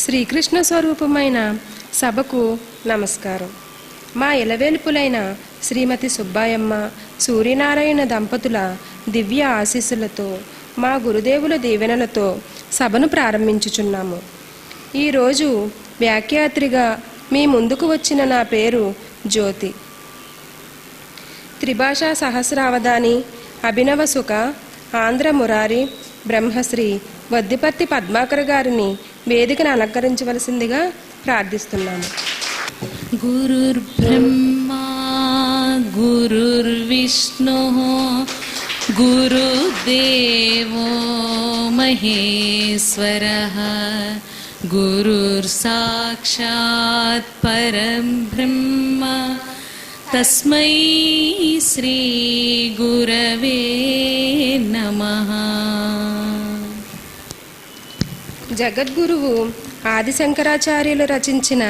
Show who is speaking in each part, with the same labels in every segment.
Speaker 1: శ్రీకృష్ణ స్వరూపమైన సభకు నమస్కారం మా ఇలవేల్పులైన శ్రీమతి సుబ్బాయమ్మ సూర్యనారాయణ దంపతుల దివ్య ఆశీస్సులతో మా గురుదేవుల దీవెనలతో సభను ప్రారంభించుచున్నాము ఈరోజు వ్యాఖ్యాత్రిగా మీ ముందుకు వచ్చిన నా పేరు జ్యోతి త్రిభాషా సహస్రావధాని అభినవ సుఖ ఆంధ్ర మురారి బ్రహ్మశ్రీ వద్దిపర్తి పద్మాకర్ గారిని వేదికను అలంకరించవలసిందిగా ప్రార్థిస్తున్నాము
Speaker 2: गुरुर्ब्रह्मा गुरुर्विष्णुः गुरुदेवो महेश्वरः गुरुर्साक्षात् परं ब्रह्म तस्मै श्रीगुरवे नमः
Speaker 1: జగద్గురువు ఆదిశంకరాచార్యులు రచించిన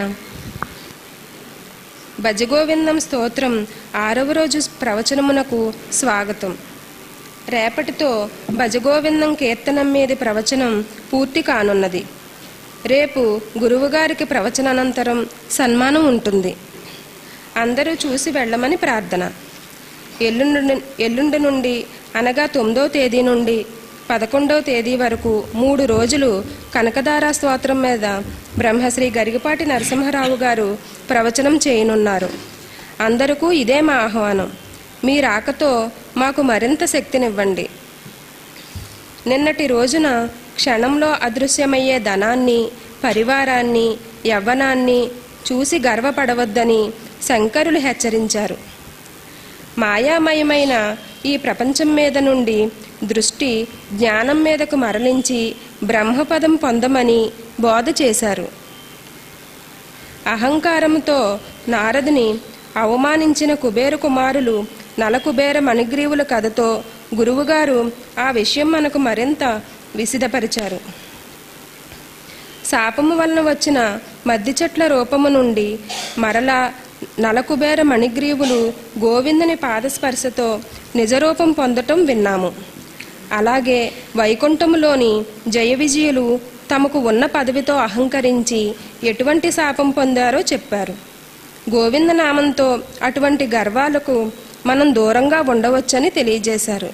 Speaker 1: భజగోవిందం స్తోత్రం ఆరవ రోజు ప్రవచనమునకు స్వాగతం రేపటితో భజగోవిందం కీర్తనం మీది ప్రవచనం పూర్తి కానున్నది రేపు గురువుగారికి ప్రవచనానంతరం సన్మానం ఉంటుంది అందరూ చూసి వెళ్ళమని ప్రార్థన ఎల్లుండి ఎల్లుండి నుండి అనగా తొమ్మిదో తేదీ నుండి పదకొండవ తేదీ వరకు మూడు రోజులు కనకదార స్తోత్రం మీద బ్రహ్మశ్రీ గరిగపాటి నరసింహరావు గారు ప్రవచనం చేయనున్నారు అందరికీ ఇదే మా ఆహ్వానం మీ రాకతో మాకు మరింత శక్తినివ్వండి నిన్నటి రోజున క్షణంలో అదృశ్యమయ్యే ధనాన్ని పరివారాన్ని యవ్వనాన్ని చూసి గర్వపడవద్దని శంకరులు హెచ్చరించారు మాయామయమైన ఈ ప్రపంచం మీద నుండి దృష్టి జ్ఞానం మీదకు మరలించి బ్రహ్మపదం పొందమని బోధ చేశారు అహంకారంతో నారదుని అవమానించిన కుబేర కుమారులు నలకుబేర మణిగ్రీవుల కథతో గురువుగారు ఆ విషయం మనకు మరింత విసిదపరిచారు శాపము వలన వచ్చిన మద్ది చెట్ల రూపము నుండి మరలా నలకుబేర మణిగ్రీవులు గోవిందుని పాదస్పర్శతో నిజరూపం పొందటం విన్నాము అలాగే వైకుంఠములోని జయ విజయులు తమకు ఉన్న పదవితో అహంకరించి ఎటువంటి శాపం పొందారో చెప్పారు గోవింద నామంతో అటువంటి గర్వాలకు మనం దూరంగా ఉండవచ్చని తెలియజేశారు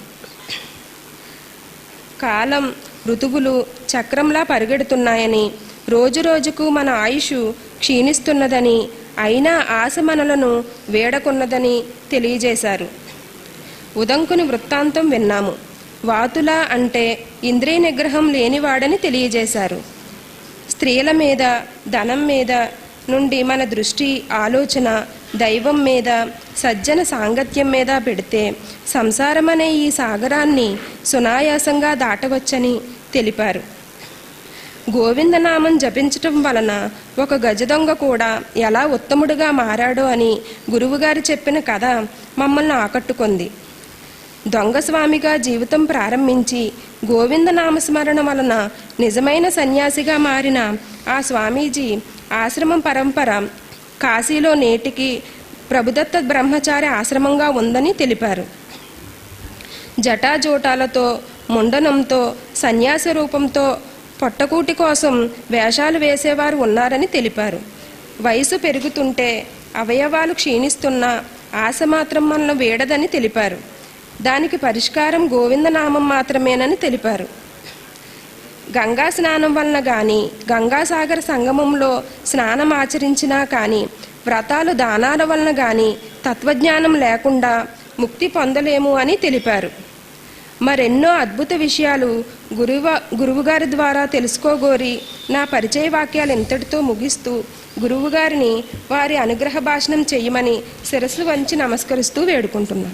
Speaker 1: కాలం ఋతువులు చక్రంలా పరిగెడుతున్నాయని రోజు రోజుకు మన ఆయుష్ క్షీణిస్తున్నదని అయినా ఆశ మనలను వేడకున్నదని తెలియజేశారు ఉదంకుని వృత్తాంతం విన్నాము వాతుల అంటే ఇంద్రియ నిగ్రహం లేనివాడని తెలియజేశారు స్త్రీల మీద ధనం మీద నుండి మన దృష్టి ఆలోచన దైవం మీద సజ్జన సాంగత్యం మీద పెడితే సంసారం అనే ఈ సాగరాన్ని సునాయాసంగా దాటవచ్చని తెలిపారు గోవిందనామం జపించటం వలన ఒక గజదొంగ కూడా ఎలా ఉత్తముడుగా మారాడో అని గురువుగారు చెప్పిన కథ మమ్మల్ని ఆకట్టుకుంది దొంగస్వామిగా జీవితం ప్రారంభించి గోవింద నామస్మరణ వలన నిజమైన సన్యాసిగా మారిన ఆ స్వామీజీ ఆశ్రమం పరంపర కాశీలో నేటికి ప్రభుదత్త బ్రహ్మచారి ఆశ్రమంగా ఉందని తెలిపారు జటాజోటాలతో ముండనంతో సన్యాస రూపంతో పొట్టకూటి కోసం వేషాలు వేసేవారు ఉన్నారని తెలిపారు వయసు పెరుగుతుంటే అవయవాలు క్షీణిస్తున్నా ఆశ మాత్రం మనలో వేడదని తెలిపారు దానికి పరిష్కారం గోవిందనామం మాత్రమేనని తెలిపారు గంగా స్నానం వలన గాని గంగాసాగర సంగమంలో స్నానం ఆచరించినా కానీ వ్రతాలు దానాల వలన గాని తత్వజ్ఞానం లేకుండా ముక్తి పొందలేము అని తెలిపారు మరెన్నో అద్భుత విషయాలు గురువ గురువుగారి ద్వారా తెలుసుకోగోరి నా పరిచయ వాక్యాలు ఇంతటితో ముగిస్తూ గురువుగారిని వారి అనుగ్రహ భాషణం చేయమని శిరస్సు వంచి నమస్కరిస్తూ వేడుకుంటున్నాను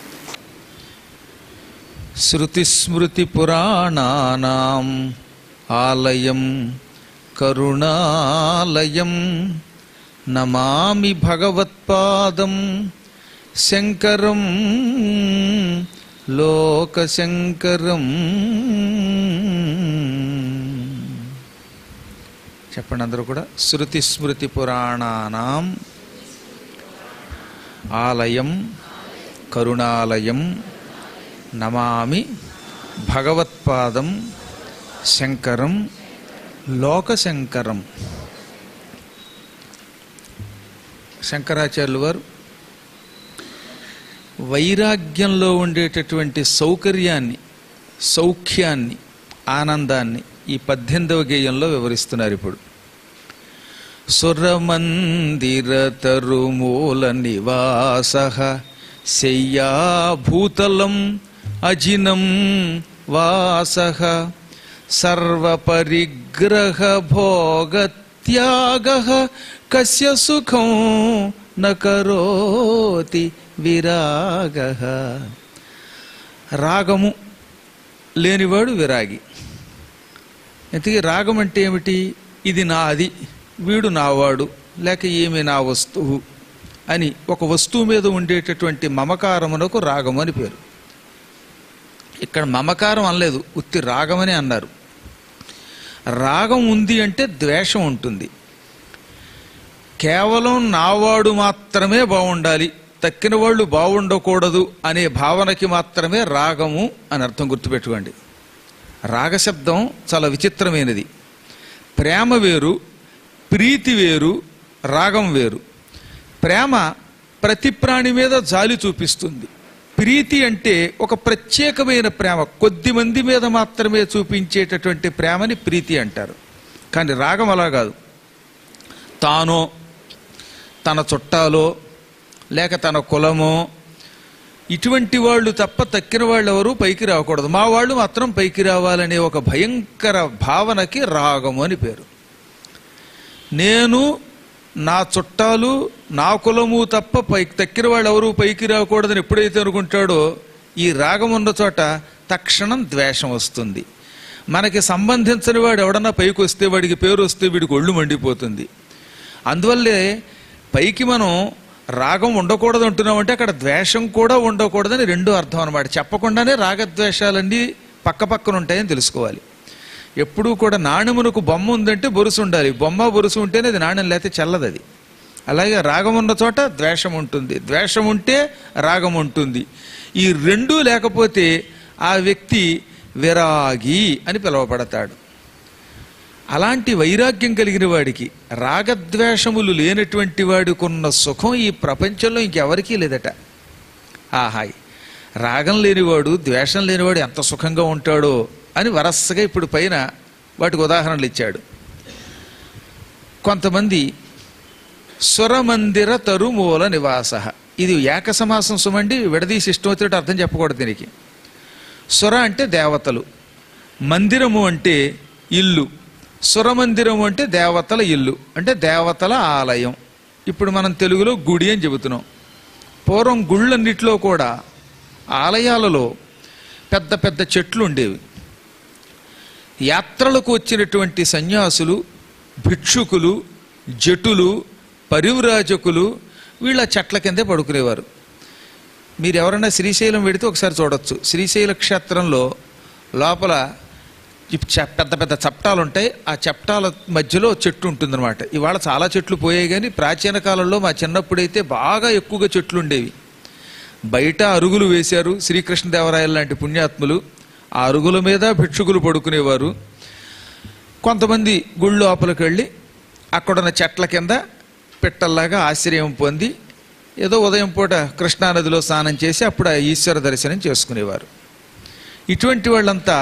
Speaker 3: శృతిస్మృతిపురాణానాం ఆలయం కరుణాలయం నమామి భగవత్పాదం శంకరం లోకశంకరం చెప్పండి అందరూ కూడా శృతి స్మృతి పురాణానాం ఆలయం కరుణాలయం నమామి భగవత్పాదం శంకరం లోకశంకరం శంకరాచార్యులు వారు వైరాగ్యంలో ఉండేటటువంటి సౌకర్యాన్ని సౌఖ్యాన్ని ఆనందాన్ని ఈ పద్దెనిమిదవ గేయంలో వివరిస్తున్నారు ఇప్పుడు సురమందిర తరుమూల నివాస శయ్యాభూతలం అజినం వాస సర్వపరిగ్రహ భోగత్యాగ కస్య సుఖం న కరోతి విరాగ రాగము లేనివాడు విరాగి ఇంతకీ రాగం అంటే ఏమిటి ఇది నాది వీడు నావాడు లేక ఈమె నా వస్తువు అని ఒక వస్తువు మీద ఉండేటటువంటి మమకారమునకు రాగము అని పేరు ఇక్కడ మమకారం అనలేదు ఉత్తి రాగమని అన్నారు రాగం ఉంది అంటే ద్వేషం ఉంటుంది కేవలం నావాడు మాత్రమే బాగుండాలి తక్కిన వాళ్ళు బాగుండకూడదు అనే భావనకి మాత్రమే రాగము అని అర్థం గుర్తుపెట్టుకోండి రాగశబ్దం చాలా విచిత్రమైనది ప్రేమ వేరు ప్రీతి వేరు రాగం వేరు ప్రేమ ప్రతి ప్రాణి మీద జాలి చూపిస్తుంది ప్రీతి అంటే ఒక ప్రత్యేకమైన ప్రేమ కొద్ది మంది మీద మాత్రమే చూపించేటటువంటి ప్రేమని ప్రీతి అంటారు కానీ రాగం అలా కాదు తానో తన చుట్టాలో లేక తన కులమో ఇటువంటి వాళ్ళు తప్ప తక్కిన వాళ్ళు ఎవరు పైకి రాకూడదు మా వాళ్ళు మాత్రం పైకి రావాలనే ఒక భయంకర భావనకి రాగము అని పేరు నేను నా చుట్టాలు నా కులము తప్ప పైకి తక్కిన వాళ్ళు ఎవరు పైకి రాకూడదని ఎప్పుడైతే అనుకుంటాడో ఈ రాగం ఉన్న చోట తక్షణం ద్వేషం వస్తుంది మనకి సంబంధించని వాడు ఎవడన్నా పైకి వస్తే వాడికి పేరు వస్తే వీడికి ఒళ్ళు మండిపోతుంది అందువల్లే పైకి మనం రాగం ఉండకూడదు అంటున్నామంటే అక్కడ ద్వేషం కూడా ఉండకూడదని రెండో అర్థం అనమాట చెప్పకుండానే రాగద్వేషాలన్నీ పక్క పక్కన ఉంటాయని తెలుసుకోవాలి ఎప్పుడూ కూడా నాణ్యమునకు బొమ్మ ఉందంటే బొరుసు ఉండాలి బొమ్మ బొరుసు ఉంటేనే అది నాణ్యం లేకపోతే చల్లదు అది అలాగే రాగం ఉన్న చోట ద్వేషం ఉంటుంది ద్వేషం ఉంటే రాగం ఉంటుంది ఈ రెండూ లేకపోతే ఆ వ్యక్తి విరాగి అని పిలువబడతాడు అలాంటి వైరాగ్యం కలిగిన వాడికి రాగద్వేషములు లేనటువంటి వాడికున్న సుఖం ఈ ప్రపంచంలో ఇంకెవరికీ లేదట ఆహాయ్ రాగం లేనివాడు ద్వేషం లేనివాడు ఎంత సుఖంగా ఉంటాడో అని వరసగా ఇప్పుడు పైన వాటికి ఉదాహరణలు ఇచ్చాడు కొంతమంది సురమందిర తరుమూల నివాస ఇది ఏక సమాసం సుమండి విడదీసి ఇష్టం వచ్చినట్టు అర్థం చెప్పకూడదు దీనికి సుర అంటే దేవతలు మందిరము అంటే ఇల్లు సురమందిరము అంటే దేవతల ఇల్లు అంటే దేవతల ఆలయం ఇప్పుడు మనం తెలుగులో గుడి అని చెబుతున్నాం పూర్వం గుళ్ళన్నిట్లో కూడా ఆలయాలలో పెద్ద పెద్ద చెట్లు ఉండేవి యాత్రలకు వచ్చినటువంటి సన్యాసులు భిక్షుకులు జటులు పరివ్రాజకులు వీళ్ళ చెట్ల కిందే పడుకునేవారు మీరు ఎవరైనా శ్రీశైలం వెడితే ఒకసారి చూడొచ్చు శ్రీశైల క్షేత్రంలో లోపల ఈ చె- పెద్ద పెద్ద చప్టాలు ఉంటాయి ఆ చప్టాల మధ్యలో చెట్టు ఉంటుందన్నమాట ఇవాళ చాలా చెట్లు పోయాయి కానీ ప్రాచీన కాలంలో మా చిన్నప్పుడైతే బాగా ఎక్కువగా చెట్లు ఉండేవి బయట అరుగులు వేశారు శ్రీకృష్ణదేవరాయలు లాంటి పుణ్యాత్ములు ఆ అరుగుల మీద భిక్షుకులు పడుకునేవారు కొంతమంది గుళ్ళు లోపలికి వెళ్ళి అక్కడున్న చెట్ల కింద పిట్టల్లాగా ఆశ్రయం పొంది ఏదో ఉదయం పూట కృష్ణానదిలో స్నానం చేసి అప్పుడు ఆ ఈశ్వర దర్శనం చేసుకునేవారు ఇటువంటి వాళ్ళంతా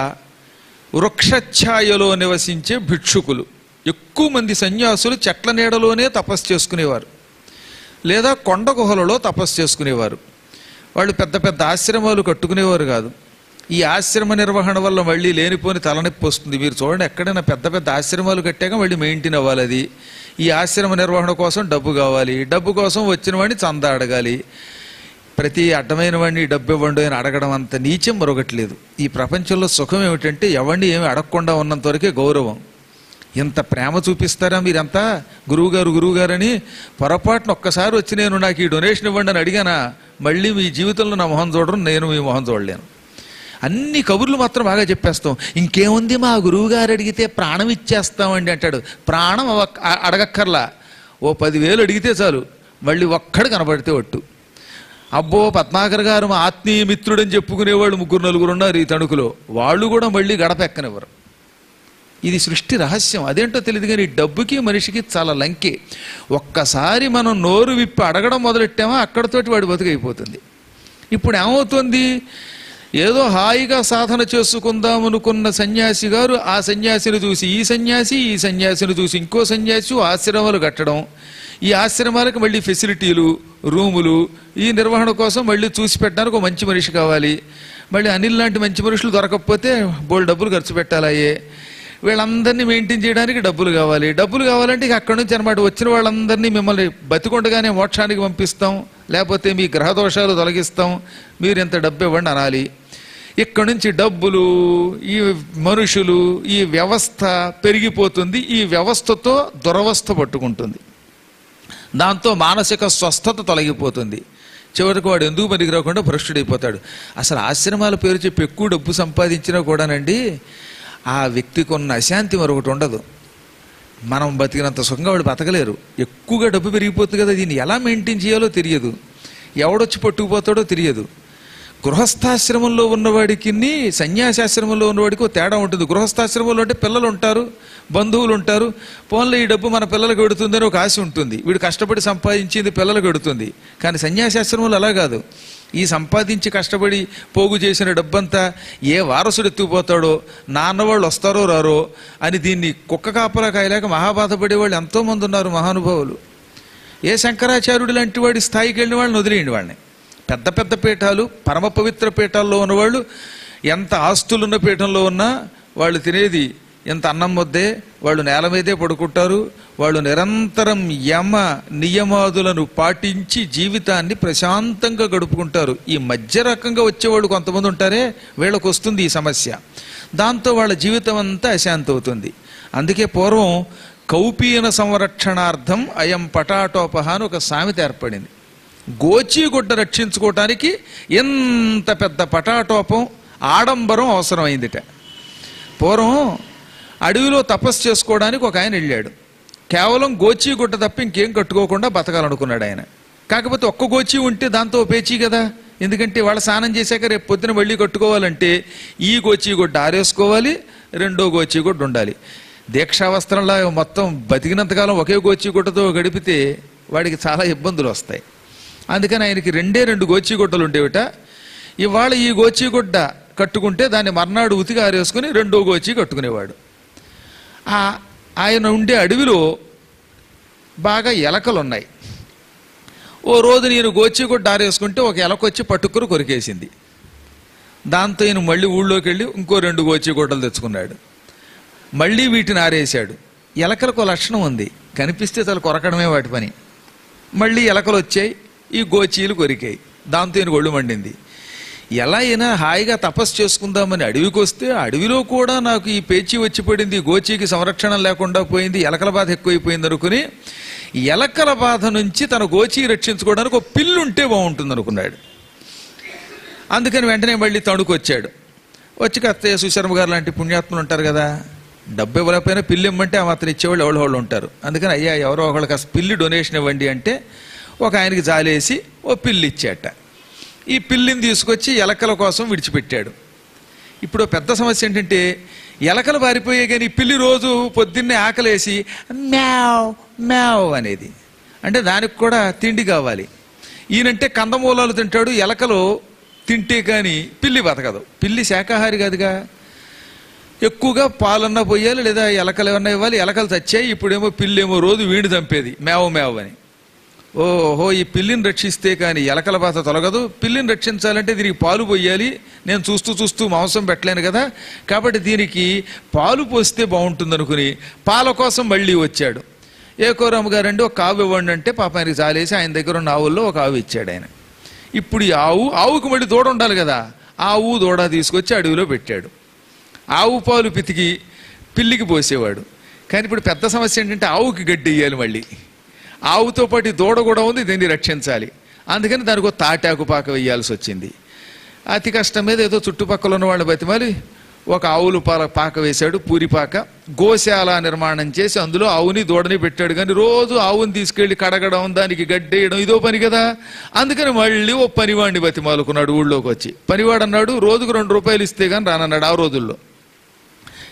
Speaker 3: వృక్షఛాయలో నివసించే భిక్షుకులు ఎక్కువ మంది సన్యాసులు చెట్ల నీడలోనే తపస్సు చేసుకునేవారు లేదా కొండ గుహలలో తపస్సు చేసుకునేవారు వాళ్ళు పెద్ద పెద్ద ఆశ్రమాలు కట్టుకునేవారు కాదు ఈ ఆశ్రమ నిర్వహణ వల్ల మళ్ళీ లేనిపోని తలనొప్పి వస్తుంది మీరు చూడండి ఎక్కడైనా పెద్ద పెద్ద ఆశ్రమాలు కట్టాక మళ్ళీ మెయింటైన్ అవ్వాలి అది ఈ ఆశ్రమ నిర్వహణ కోసం డబ్బు కావాలి డబ్బు కోసం వచ్చిన వాడిని చందా అడగాలి ప్రతి అడ్డమైన వాడిని డబ్బు ఇవ్వండి అని అడగడం అంత నీచం మరొకట్లేదు ఈ ప్రపంచంలో సుఖం ఏమిటంటే ఎవరిని ఏమి అడగకుండా ఉన్నంత వరకే గౌరవం ఇంత ప్రేమ చూపిస్తారా మీరంతా గురువుగారు గురువుగారని పొరపాటున ఒక్కసారి వచ్చి నేను నాకు ఈ డొనేషన్ ఇవ్వండి అని అడిగానా మళ్ళీ మీ జీవితంలో నా మొహం చూడరు నేను మీ మొహం చూడలేను అన్ని కబుర్లు మాత్రం బాగా చెప్పేస్తాం ఇంకేముంది మా గురువుగారు అడిగితే ప్రాణం ఇచ్చేస్తామండి అంటాడు ప్రాణం అవ- అ- అడగక్కర్లా ఓ పదివేలు అడిగితే చాలు మళ్ళీ ఒక్కడు కనబడితే ఒట్టు అబ్బో పద్మాకర్ గారు మా ఆత్మీయ మిత్రుడని చెప్పుకునేవాళ్ళు ముగ్గురు నలుగురు ఉన్నారు ఈ తణుకులో వాళ్ళు కూడా మళ్ళీ గడప ఎక్కనివ్వరు ఇది సృష్టి రహస్యం అదేంటో తెలియదు కానీ డబ్బుకి మనిషికి చాలా లంకే ఒక్కసారి మనం నోరు విప్పి అడగడం మొదలెట్టామో అక్కడతోటి వాడి బతుకైపోతుంది ఇప్పుడు ఏమవుతుంది ఏదో హాయిగా సాధన చేసుకుందాం అనుకున్న సన్యాసి గారు ఆ సన్యాసిని చూసి ఈ సన్యాసి ఈ సన్యాసిని చూసి ఇంకో సన్యాసి ఆశ్రమాలు కట్టడం ఈ ఆశ్రమాలకు మళ్ళీ ఫెసిలిటీలు రూములు ఈ నిర్వహణ కోసం మళ్ళీ చూసి పెట్టడానికి ఒక మంచి మనిషి కావాలి మళ్ళీ అనిల్ లాంటి మంచి మనుషులు దొరకకపోతే బోల్ డబ్బులు ఖర్చు పెట్టాలయ్యే వీళ్ళందరినీ మెయింటైన్ చేయడానికి డబ్బులు కావాలి డబ్బులు కావాలంటే ఇక అక్కడి నుంచి అనమాట వచ్చిన వాళ్ళందరినీ మిమ్మల్ని బతికొండగానే మోక్షానికి పంపిస్తాం లేకపోతే మీ గ్రహ దోషాలు తొలగిస్తాం మీరు ఇంత డబ్బు ఇవ్వండి అనాలి ఇక్కడి నుంచి డబ్బులు ఈ మనుషులు ఈ వ్యవస్థ పెరిగిపోతుంది ఈ వ్యవస్థతో దురవస్థ పట్టుకుంటుంది దాంతో మానసిక స్వస్థత తొలగిపోతుంది చివరికి వాడు ఎందుకు పనికి రాకుండా భ్రష్టుడైపోతాడు అసలు ఆశ్రమాల పేరు చెప్పి ఎక్కువ డబ్బు సంపాదించినా కూడానండి ఆ వ్యక్తికి ఉన్న అశాంతి మరొకటి ఉండదు మనం బతికినంత సుఖంగా వాడు బతకలేరు ఎక్కువగా డబ్బు పెరిగిపోతుంది కదా దీన్ని ఎలా మెయింటైన్ చేయాలో తెలియదు ఎవడొచ్చి పట్టుకుపోతాడో తెలియదు గృహస్థాశ్రమంలో ఉన్నవాడికి సన్యాసాశ్రమంలో ఉన్నవాడికి ఓ తేడా ఉంటుంది గృహస్థాశ్రమంలో అంటే పిల్లలు ఉంటారు బంధువులు ఉంటారు పోన్లో ఈ డబ్బు మన పిల్లలకు పెడుతుందని ఒక ఆశ ఉంటుంది వీడు కష్టపడి సంపాదించింది పిల్లలకు పెడుతుంది కానీ సన్యాసాశ్రమంలో అలా కాదు ఈ సంపాదించి కష్టపడి పోగు చేసిన డబ్బంతా ఏ వారసుడు ఎత్తుకుపోతాడో నాన్న వాళ్ళు వస్తారో రారో అని దీన్ని కుక్క కాపలా కాయలేక మహాబాధపడే వాళ్ళు ఎంతోమంది ఉన్నారు మహానుభావులు ఏ శంకరాచార్యుడు లాంటి వాడి స్థాయికి వెళ్ళిన వాళ్ళని వదిలేయండి వాళ్ళని పెద్ద పెద్ద పీఠాలు పరమ పవిత్ర పీఠాల్లో ఉన్నవాళ్ళు ఎంత ఆస్తులున్న పీఠంలో ఉన్నా వాళ్ళు తినేది ఎంత అన్నం వద్దే వాళ్ళు నేల మీదే పడుకుంటారు వాళ్ళు నిరంతరం యమ నియమాదులను పాటించి జీవితాన్ని ప్రశాంతంగా గడుపుకుంటారు ఈ మధ్య రకంగా వచ్చేవాళ్ళు కొంతమంది ఉంటారే వీళ్ళకు వస్తుంది ఈ సమస్య దాంతో వాళ్ళ జీవితం అంతా అశాంతి అవుతుంది అందుకే పూర్వం కౌపీన సంరక్షణార్థం అయం పటాటోపహ అని ఒక సామెత ఏర్పడింది గోచీగుడ్డ రక్షించుకోవటానికి ఎంత పెద్ద పటాటోపం ఆడంబరం అవసరమైందిట పూర్వం అడవిలో తపస్సు చేసుకోవడానికి ఒక ఆయన వెళ్ళాడు కేవలం గోచీ గుడ్డ తప్ప ఇంకేం కట్టుకోకుండా బతకాలనుకున్నాడు ఆయన కాకపోతే ఒక్క గోచి ఉంటే దాంతో పేచీ కదా ఎందుకంటే వాళ్ళ స్నానం చేశాక రేపు పొద్దున మళ్ళీ కట్టుకోవాలంటే ఈ గోచీ గుడ్డ ఆరేసుకోవాలి రెండో గోచీ గుడ్డ ఉండాలి దీక్షావస్త్రంలా మొత్తం బతికినంతకాలం ఒకే గోచీ గుడ్డతో గడిపితే వాడికి చాలా ఇబ్బందులు వస్తాయి అందుకని ఆయనకి రెండే రెండు గోచీ గుడ్డలు ఉండేవిట ఇవాళ ఈ గోచీ గుడ్డ కట్టుకుంటే దాన్ని మర్నాడు ఉతికి ఆరేసుకుని రెండో గోచి కట్టుకునేవాడు ఆ ఆయన ఉండే అడవిలో బాగా ఎలకలు ఉన్నాయి ఓ రోజు నేను గోచిగుడ్డ ఆరేసుకుంటే ఒక ఎలకొచ్చి పట్టుకుని కొరికేసింది దాంతో ఈయన మళ్ళీ ఊళ్ళోకి వెళ్ళి ఇంకో రెండు గోచిగుడ్డలు తెచ్చుకున్నాడు మళ్ళీ వీటిని ఆరేశాడు ఎలకలకు ఒక లక్షణం ఉంది కనిపిస్తే చాలా కొరకడమే వాటి పని మళ్ళీ ఎలకలు వచ్చాయి ఈ గోచీలు కొరికాయి దాంతో ఈయన ఒళ్ళు మండింది ఎలా అయినా హాయిగా తపస్సు చేసుకుందామని అడవికి వస్తే అడవిలో కూడా నాకు ఈ పేచీ వచ్చి పడింది గోచీకి సంరక్షణ లేకుండా పోయింది ఎలకల బాధ ఎక్కువైపోయింది అనుకుని ఎలకల బాధ నుంచి తన గోచీ రక్షించుకోవడానికి ఒక పిల్లు ఉంటే బాగుంటుంది అనుకున్నాడు అందుకని వెంటనే మళ్ళీ తణుకొచ్చాడు వచ్చి కత్తయ్య సుశర్మ గారు లాంటి పుణ్యాత్ములు ఉంటారు కదా డబ్బు ఇవ్వలేకపోయినా పిల్లి ఇమ్మంటే ఆ మాత్రం ఇచ్చేవాళ్ళు ఎవరు వాళ్ళు ఉంటారు అందుకని అయ్యా ఎవరో ఒకళ్ళకి కాస్త పిల్లి డొనేషన్ ఇవ్వండి అంటే ఒక ఆయనకి జాలేసి ఓ పిల్లి ఇచ్చాట ఈ పిల్లిని తీసుకొచ్చి ఎలకల కోసం విడిచిపెట్టాడు ఇప్పుడు పెద్ద సమస్య ఏంటంటే ఎలకలు పారిపోయే కానీ ఈ పిల్లి రోజు పొద్దున్నే ఆకలేసి మ్యావ్ మ్యావ్ అనేది అంటే దానికి కూడా తిండి కావాలి ఈయనంటే కందమూలాలు తింటాడు ఎలకలు తింటే కానీ పిల్లి బతకదు పిల్లి శాకాహారి కాదుగా ఎక్కువగా పాలన్నా పోయాలి లేదా ఎలకలు ఏమన్నా ఇవ్వాలి ఎలకలు చచ్చాయి ఇప్పుడేమో పిల్లేమో రోజు వీడి చంపేది మేవ మేవ అని ఓహో ఈ పిల్లిని రక్షిస్తే కానీ ఎలకల బాధ తొలగదు పిల్లిని రక్షించాలంటే దీనికి పాలు పోయాలి నేను చూస్తూ చూస్తూ మాంసం పెట్టలేను కదా కాబట్టి దీనికి పాలు పోస్తే బాగుంటుంది అనుకుని పాల కోసం మళ్ళీ వచ్చాడు ఏ కోరమ్మ గారండి ఒక ఆవు ఇవ్వండి అంటే పాప ఆయనకి జాలేసి ఆయన దగ్గర ఉన్న ఆవుల్లో ఒక ఆవు ఇచ్చాడు ఆయన ఇప్పుడు ఈ ఆవు ఆవుకు మళ్ళీ దూడ ఉండాలి కదా ఆవు దూడ తీసుకొచ్చి అడవిలో పెట్టాడు ఆవు పాలు పితికి పిల్లికి పోసేవాడు కానీ ఇప్పుడు పెద్ద సమస్య ఏంటంటే ఆవుకి గడ్డి ఇయ్యాలి మళ్ళీ ఆవుతో పాటు ఈ దూడ కూడా ఉంది దీన్ని రక్షించాలి అందుకని దానికి ఒక తాటాకు పాక వేయాల్సి వచ్చింది అతి కష్టం మీద ఏదో చుట్టుపక్కల ఉన్న వాళ్ళు బతిమాలి ఒక ఆవులు పాల పాక వేశాడు పూరి పాక గోశాల నిర్మాణం చేసి అందులో ఆవుని దూడని పెట్టాడు కానీ రోజు ఆవుని తీసుకెళ్లి కడగడం దానికి గడ్డేయడం ఇదో పని కదా అందుకని మళ్ళీ ఓ పనివాడిని బతిమాలుకున్నాడు ఊళ్ళోకి వచ్చి పనివాడు అన్నాడు రోజుకు రెండు రూపాయలు ఇస్తే కానీ రానన్నాడు ఆ రోజుల్లో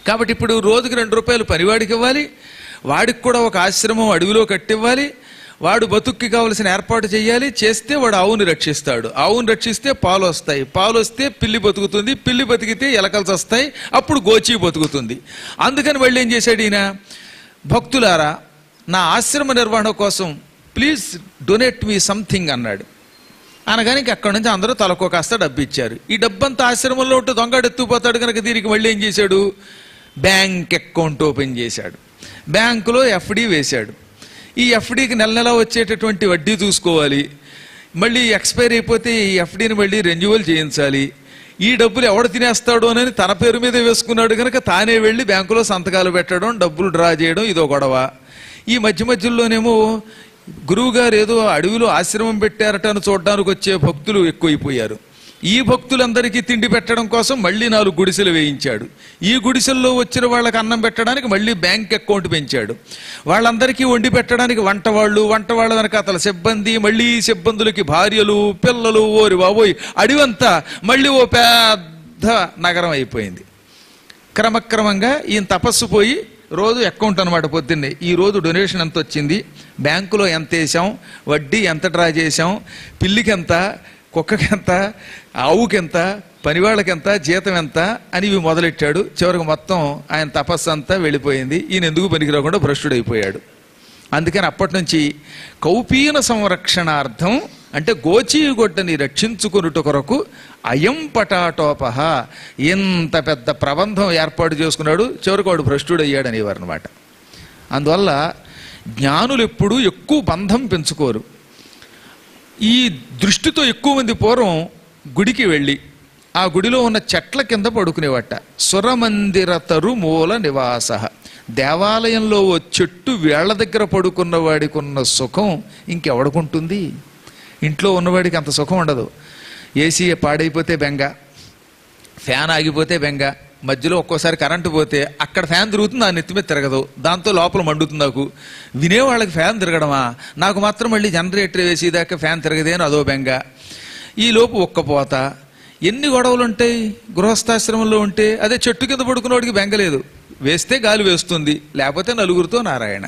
Speaker 3: కాబట్టి ఇప్పుడు రోజుకి రెండు రూపాయలు పనివాడికి ఇవ్వాలి వాడికి కూడా ఒక ఆశ్రమం అడవిలో కట్టివ్వాలి వాడు బతుక్కి కావలసిన ఏర్పాటు చేయాలి చేస్తే వాడు ఆవుని రక్షిస్తాడు ఆవుని రక్షిస్తే పాలు వస్తాయి పాలు వస్తే పిల్లి బతుకుతుంది పిల్లి బతికితే ఎలకలు వస్తాయి అప్పుడు గోచి బతుకుతుంది అందుకని వాళ్ళు ఏం చేశాడు ఈయన భక్తులారా నా ఆశ్రమ నిర్వహణ కోసం ప్లీజ్ డొనేట్ మీ సంథింగ్ అన్నాడు అనగానే ఇంక అక్కడి నుంచి అందరూ తలకో కాస్త డబ్బు ఇచ్చారు ఈ డబ్బంతా ఆశ్రమంలో ఉంటే దొంగడు ఎత్తుకుపోతాడు కనుక దీనికి మళ్ళీ ఏం చేశాడు బ్యాంక్ అకౌంట్ ఓపెన్ చేశాడు బ్యాంకులో ఎఫ్డి వేశాడు ఈ ఎఫ్డికి నెల నెల వచ్చేటటువంటి వడ్డీ చూసుకోవాలి మళ్ళీ ఎక్స్పైర్ అయిపోతే ఈ ఎఫ్డీని మళ్ళీ రెన్యువల్ చేయించాలి ఈ డబ్బులు ఎవడు తినేస్తాడు అని తన పేరు మీద వేసుకున్నాడు కనుక తానే వెళ్ళి బ్యాంకులో సంతకాలు పెట్టడం డబ్బులు డ్రా చేయడం ఇదో గొడవ ఈ మధ్య మధ్యలోనేమో గురువుగారు ఏదో అడవిలో ఆశ్రమం పెట్టారట అని చూడడానికి వచ్చే భక్తులు ఎక్కువైపోయారు ఈ భక్తులందరికీ తిండి పెట్టడం కోసం మళ్ళీ నాలుగు గుడిసెలు వేయించాడు ఈ గుడిసెల్లో వచ్చిన వాళ్ళకి అన్నం పెట్టడానికి మళ్ళీ బ్యాంక్ అకౌంట్ పెంచాడు వాళ్ళందరికీ వండి పెట్టడానికి వంట వాళ్ళు వంట వాళ్ళ వెనక అతల సిబ్బంది మళ్ళీ ఈ సిబ్బందులకి భార్యలు పిల్లలు ఓరి బాబోయ్ అడివంతా మళ్ళీ ఓ పెద్ద నగరం అయిపోయింది క్రమక్రమంగా ఈయన తపస్సు పోయి రోజు అకౌంట్ అనమాట పొద్దున్నే ఈ రోజు డొనేషన్ ఎంత వచ్చింది బ్యాంకులో ఎంత వేసాం వడ్డీ ఎంత డ్రా చేసాం పిల్లికి ఎంత కుక్కకి ఎంత ఆవుకి ఎంత పనివాళ్ళకి ఎంత జీతం ఎంత అని ఇవి మొదలెట్టాడు చివరికి మొత్తం ఆయన తపస్సు అంతా వెళ్ళిపోయింది ఈయన ఎందుకు పనికిరాకుండా భ్రష్టుడైపోయాడు అందుకని అప్పటి నుంచి కౌపీన సంరక్షణార్థం అంటే గోచీగొడ్డని రక్షించుకునుట కొరకు అయం పటాటోపహ ఇంత పెద్ద ప్రబంధం ఏర్పాటు చేసుకున్నాడు చివరికి వాడు భ్రష్టుడయ్యాడు అనేవారు అనమాట అందువల్ల జ్ఞానులు ఎప్పుడూ ఎక్కువ బంధం పెంచుకోరు ఈ దృష్టితో ఎక్కువ మంది పూర్వం గుడికి వెళ్ళి ఆ గుడిలో ఉన్న చెట్ల కింద పడుకునేవట సురమందిర తరు మూల నివాస దేవాలయంలో ఓ చెట్టు వేళ్ల దగ్గర పడుకున్న వాడికి ఉన్న సుఖం ఇంకెవడుకుంటుంది ఇంట్లో ఉన్నవాడికి అంత సుఖం ఉండదు ఏసీ పాడైపోతే బెంగ ఫ్యాన్ ఆగిపోతే బెంగ మధ్యలో ఒక్కోసారి కరెంటు పోతే అక్కడ ఫ్యాన్ తిరుగుతుంది ఆ నెత్తి మీద తిరగదు దాంతో లోపల మండుతుంది నాకు వినేవాళ్ళకి ఫ్యాన్ తిరగడమా నాకు మాత్రం మళ్ళీ జనరేటర్ వేసేదాకా ఫ్యాన్ తిరగదే అని అదో బెంగ ఈ లోపు ఒక్కపోత ఎన్ని గొడవలు ఉంటాయి గృహస్థాశ్రమంలో ఉంటే అదే చెట్టు కింద పడుకున్నవాడికి బెంగలేదు వేస్తే గాలి వేస్తుంది లేకపోతే నలుగురితో నారాయణ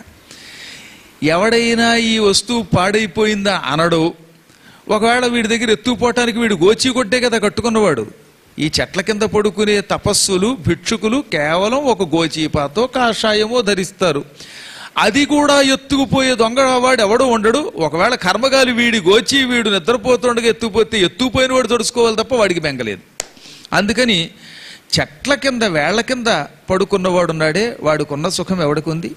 Speaker 3: ఎవడైనా ఈ వస్తువు పాడైపోయిందా అనడు ఒకవేళ వీడి దగ్గర ఎత్తుకుపోవటానికి వీడు గోచి కొట్టే కదా కట్టుకున్నవాడు ఈ చెట్ల కింద పడుకునే తపస్సులు భిక్షుకులు కేవలం ఒక గోచీపాతో కాషాయమో ధరిస్తారు అది కూడా ఎత్తుకుపోయే దొంగ వాడు ఎవడు ఉండడు ఒకవేళ కర్మగాలి వీడి గోచి వీడు నిద్రపోతుండగా ఎత్తుకుపోతే ఎత్తుకుపోయిన వాడు తడుచుకోవాలి తప్ప వాడికి బెంగలేదు అందుకని చెట్ల కింద వేళ్ల కింద పడుకున్నవాడున్నాడే వాడికున్న సుఖం ఎవడికి ఉంది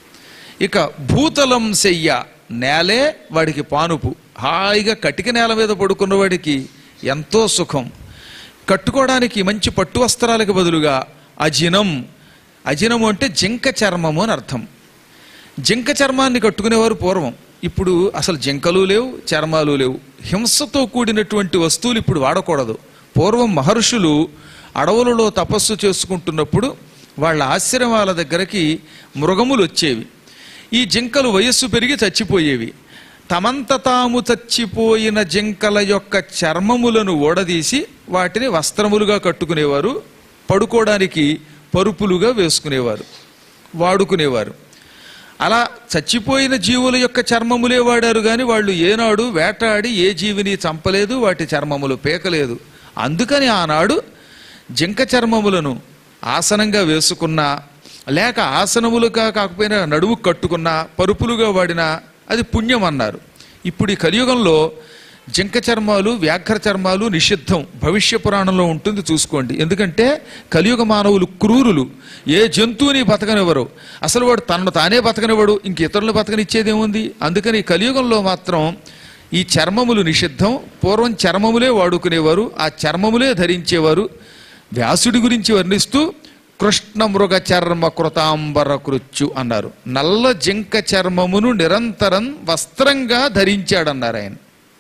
Speaker 3: ఇక భూతలం శయ్య నేలే వాడికి పానుపు హాయిగా కటిక నేల మీద పడుకున్నవాడికి ఎంతో సుఖం కట్టుకోవడానికి మంచి పట్టు వస్త్రాలకు బదులుగా అజినం అజినము అంటే జింక చర్మము అని అర్థం జింక చర్మాన్ని కట్టుకునేవారు పూర్వం ఇప్పుడు అసలు జింకలు లేవు చర్మాలు లేవు హింసతో కూడినటువంటి వస్తువులు ఇప్పుడు వాడకూడదు పూర్వం మహర్షులు అడవులలో తపస్సు చేసుకుంటున్నప్పుడు వాళ్ళ ఆశ్రమాల దగ్గరికి మృగములు వచ్చేవి ఈ జింకలు వయస్సు పెరిగి చచ్చిపోయేవి తమంత తాము చచ్చిపోయిన జింకల యొక్క చర్మములను ఓడదీసి వాటిని వస్త్రములుగా కట్టుకునేవారు పడుకోవడానికి పరుపులుగా వేసుకునేవారు వాడుకునేవారు అలా చచ్చిపోయిన జీవుల యొక్క చర్మములే వాడారు కానీ వాళ్ళు ఏనాడు వేటాడి ఏ జీవిని చంపలేదు వాటి చర్మములు పేకలేదు అందుకని ఆనాడు జింక చర్మములను ఆసనంగా వేసుకున్నా లేక ఆసనములుగా కాకపోయినా నడుము కట్టుకున్నా పరుపులుగా వాడినా అది పుణ్యం అన్నారు ఇప్పుడు ఈ కలియుగంలో జింక చర్మాలు వ్యాఘ్ర చర్మాలు నిషిద్ధం భవిష్య పురాణంలో ఉంటుంది చూసుకోండి ఎందుకంటే కలియుగ మానవులు క్రూరులు ఏ జంతువుని బతకనివ్వరు అసలు వాడు తనను తానే బతకనివ్వడు ఇంక ఇతరులను బతకనిచ్చేదేముంది అందుకని ఈ కలియుగంలో మాత్రం ఈ చర్మములు నిషిద్ధం పూర్వం చర్మములే వాడుకునేవారు ఆ చర్మములే ధరించేవారు వ్యాసుడి గురించి వర్ణిస్తూ కృష్ణ మృగ చర్మ కృతాంబర కృత్యు అన్నారు నల్ల జింక చర్మమును నిరంతరం వస్త్రంగా ధరించాడన్నారు ఆయన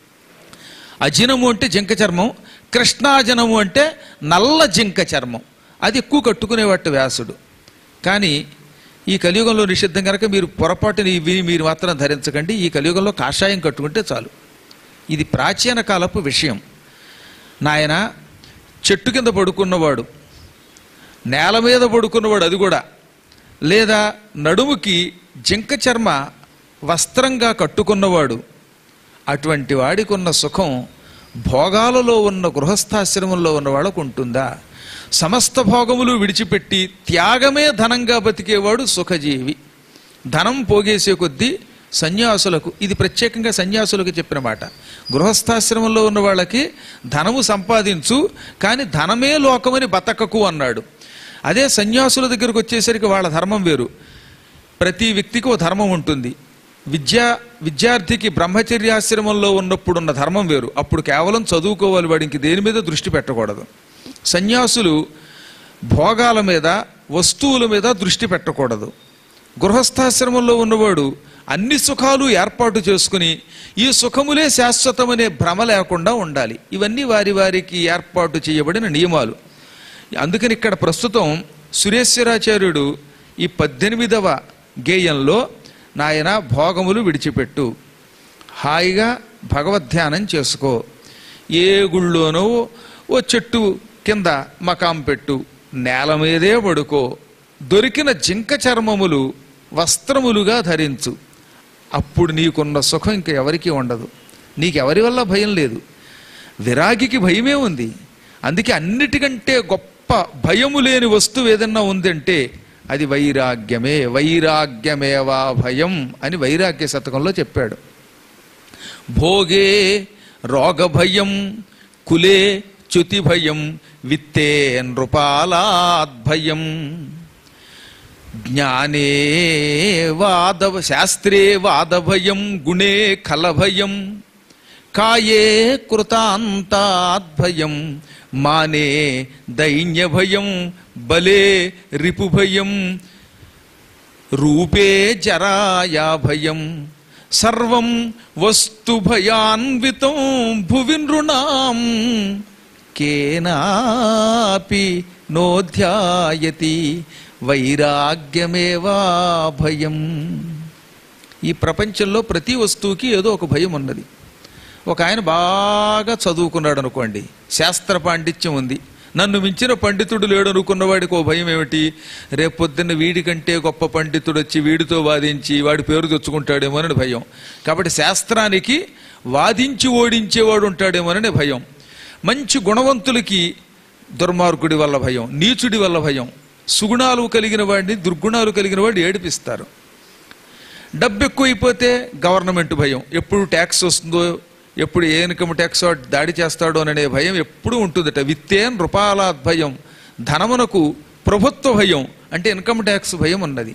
Speaker 3: అజినము అంటే జింక చర్మం కృష్ణాజనము అంటే నల్ల జింక చర్మం అది ఎక్కువ కట్టుకునేవాటి వ్యాసుడు కానీ ఈ కలియుగంలో నిషిద్ధం కనుక మీరు పొరపాటుని ఇవి మీరు మాత్రం ధరించకండి ఈ కలియుగంలో కాషాయం కట్టుకుంటే చాలు ఇది ప్రాచీన కాలపు విషయం నాయన చెట్టు కింద పడుకున్నవాడు నేల మీద పడుకున్నవాడు అది కూడా లేదా నడుముకి జింక చర్మ వస్త్రంగా కట్టుకున్నవాడు అటువంటి వాడికి ఉన్న సుఖం భోగాలలో ఉన్న గృహస్థాశ్రమంలో ఉన్న వాళ్ళకు ఉంటుందా సమస్త భోగములు విడిచిపెట్టి త్యాగమే ధనంగా బతికేవాడు సుఖజీవి ధనం పోగేసే కొద్దీ సన్యాసులకు ఇది ప్రత్యేకంగా సన్యాసులకు చెప్పిన మాట గృహస్థాశ్రమంలో ఉన్న వాళ్ళకి ధనము సంపాదించు కానీ ధనమే లోకమని బతకకు అన్నాడు అదే సన్యాసుల దగ్గరకు వచ్చేసరికి వాళ్ళ ధర్మం వేరు ప్రతి వ్యక్తికి ఓ ధర్మం ఉంటుంది విద్యా విద్యార్థికి బ్రహ్మచర్యాశ్రమంలో ఉన్నప్పుడు ఉన్న ధర్మం వేరు అప్పుడు కేవలం చదువుకోవాలి వాడు ఇంక దేని మీద దృష్టి పెట్టకూడదు సన్యాసులు భోగాల మీద వస్తువుల మీద దృష్టి పెట్టకూడదు గృహస్థాశ్రమంలో ఉన్నవాడు అన్ని సుఖాలు ఏర్పాటు చేసుకుని ఈ సుఖములే శాశ్వతమనే భ్రమ లేకుండా ఉండాలి ఇవన్నీ వారి వారికి ఏర్పాటు చేయబడిన నియమాలు అందుకని ఇక్కడ ప్రస్తుతం సురేశ్వరాచార్యుడు ఈ పద్దెనిమిదవ గేయంలో నాయన భోగములు విడిచిపెట్టు హాయిగా భగవద్ధ్యానం చేసుకో ఏ గుళ్ళోనో ఓ చెట్టు కింద మకాం పెట్టు నేల మీదే పడుకో దొరికిన జింక చర్మములు వస్త్రములుగా ధరించు అప్పుడు నీకున్న సుఖం ఇంక ఎవరికీ ఉండదు నీకెవరి వల్ల భయం లేదు విరాగికి భయమే ఉంది అందుకే అన్నిటికంటే గొప్ప భయము లేని వస్తువు ఏదన్నా ఉందంటే అది వైరాగ్యమే వైరాగ్యమేవా భయం అని వైరాగ్య శతకంలో చెప్పాడు భోగే రోగభయం కులే చ్యుతి భయం విత్తే నృపాలాద్భయం జ్ఞానే వాదవ శాస్త్రే వాదభయం గుణే కలభయం కాయే కృతాంతాద్భయం మానే దైన్యభయం బలే రిపుభయం రూపే జరాయా భయం సర్వం వస్తు భయాన్వితం భువి నృణాం కేనాపి నోధ్యాయతి వైరాగ్యమేవా భయం ఈ ప్రపంచంలో ప్రతి వస్తువుకి ఏదో ఒక భయం ఉన్నది ఒక ఆయన బాగా చదువుకున్నాడు అనుకోండి శాస్త్ర పాండిత్యం ఉంది నన్ను మించిన పండితుడు లేడు అనుకున్నవాడికి ఓ భయం ఏమిటి రేపొద్దున్న వీడికంటే గొప్ప పండితుడు వచ్చి వీడితో వాదించి వాడి పేరు తెచ్చుకుంటాడేమోనని భయం కాబట్టి శాస్త్రానికి వాదించి ఓడించేవాడు ఉంటాడేమోనని భయం మంచి గుణవంతులకి దుర్మార్గుడి వల్ల భయం నీచుడి వల్ల భయం సుగుణాలు కలిగిన వాడిని దుర్గుణాలు కలిగిన వాడిని ఏడిపిస్తారు డబ్బు ఎక్కువైపోతే గవర్నమెంట్ భయం ఎప్పుడు ట్యాక్స్ వస్తుందో ఎప్పుడు ఏ ఇన్కమ్ ట్యాక్స్ వాడు దాడి చేస్తాడో అనే భయం ఎప్పుడూ ఉంటుందట విత్తేన్ రూపాలాద్ భయం ధనమునకు ప్రభుత్వ భయం అంటే ఇన్కమ్ ట్యాక్స్ భయం ఉన్నది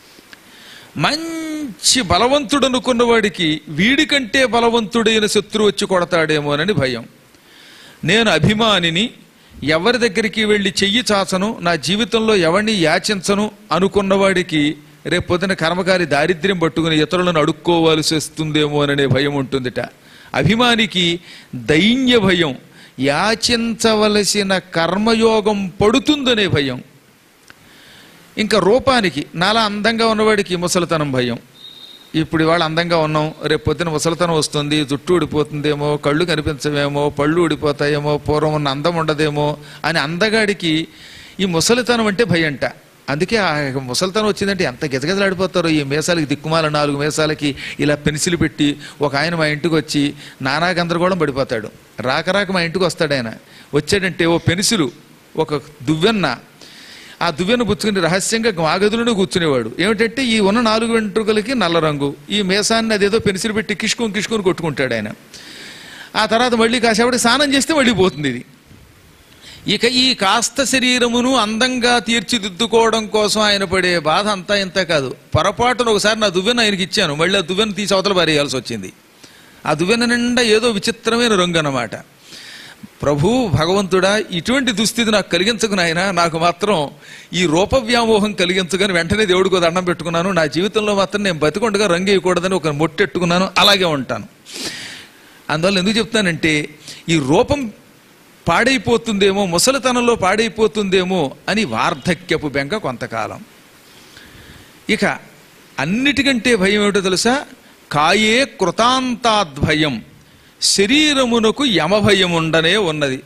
Speaker 3: మంచి బలవంతుడు అనుకున్న వాడికి వీడికంటే బలవంతుడైన శత్రువు వచ్చి కొడతాడేమోనని భయం నేను అభిమానిని ఎవరి దగ్గరికి వెళ్ళి చెయ్యి చాచను నా జీవితంలో ఎవరిని యాచించను అనుకున్నవాడికి రేపొద్దున కర్మకారి దారిద్ర్యం పట్టుకుని ఇతరులను అడుక్కోవాల్సి వస్తుందేమో అనే భయం ఉంటుందిట అభిమానికి దైన్య భయం యాచించవలసిన కర్మయోగం పడుతుందనే భయం ఇంకా రూపానికి నాలా అందంగా ఉన్నవాడికి ముసలితనం భయం ఇప్పుడు ఇవాళ అందంగా ఉన్నాం రేపు పొద్దున ముసలితనం వస్తుంది జుట్టు ఊడిపోతుందేమో కళ్ళు కనిపించవేమో పళ్ళు ఊడిపోతాయేమో పూర్వం ఉన్న అందం ఉండదేమో అని అందగాడికి ఈ ముసలితనం అంటే భయంట అందుకే ఆ ముసలితనం వచ్చిందంటే ఎంత గజగజలాడిపోతారో ఈ మేసాలకి దిక్కుమాల నాలుగు మేసాలకి ఇలా పెన్సిల్ పెట్టి ఒక ఆయన మా ఇంటికి వచ్చి నానా గందరగోళం పడిపోతాడు రాక రాక మా ఇంటికి వస్తాడు ఆయన వచ్చాడంటే ఓ పెన్సిలు ఒక దువ్వెన్న ఆ దువ్వెను పుచ్చుకుని రహస్యంగా మా గదిలోనే కూర్చునేవాడు ఏమిటంటే ఈ ఉన్న నాలుగు వెంట్రుకలకి నల్ల రంగు ఈ మేసాన్ని అదేదో పెన్సిల్ పెట్టి కిష్కొని కిష్కొని కొట్టుకుంటాడు ఆయన ఆ తర్వాత మళ్ళీ కాసేపటికి స్నానం చేస్తే మళ్ళీ పోతుంది ఇది ఇక ఈ కాస్త శరీరమును అందంగా తీర్చిదిద్దుకోవడం కోసం ఆయన పడే బాధ అంతా ఇంత కాదు పొరపాటున ఒకసారి నా దువ్వెన ఆయనకి ఇచ్చాను మళ్ళీ ఆ దువ్వెన తీసి అవతల పారేయాల్సి వచ్చింది ఆ దువ్వెన నిండా ఏదో విచిత్రమైన రంగు అన్నమాట ప్రభు భగవంతుడా ఇటువంటి దుస్థితి నాకు కలిగించకు నాయన నాకు మాత్రం ఈ రూప వ్యామోహం కలిగించగాని వెంటనే దేవుడికి దండం పెట్టుకున్నాను నా జీవితంలో మాత్రం నేను బతికొండగా రంగు వేయకూడదని ఒక మొట్టెట్టుకున్నాను అలాగే ఉంటాను అందువల్ల ఎందుకు చెప్తానంటే ఈ రూపం పాడైపోతుందేమో ముసలితనంలో పాడైపోతుందేమో అని వార్ధక్యపు బెంగ కొంతకాలం ఇక అన్నిటికంటే భయం ఏమిటో తెలుసా కాయే కృతాంతాద్భయం శరీరమునకు యమభయం ఉండనే ఉన్నది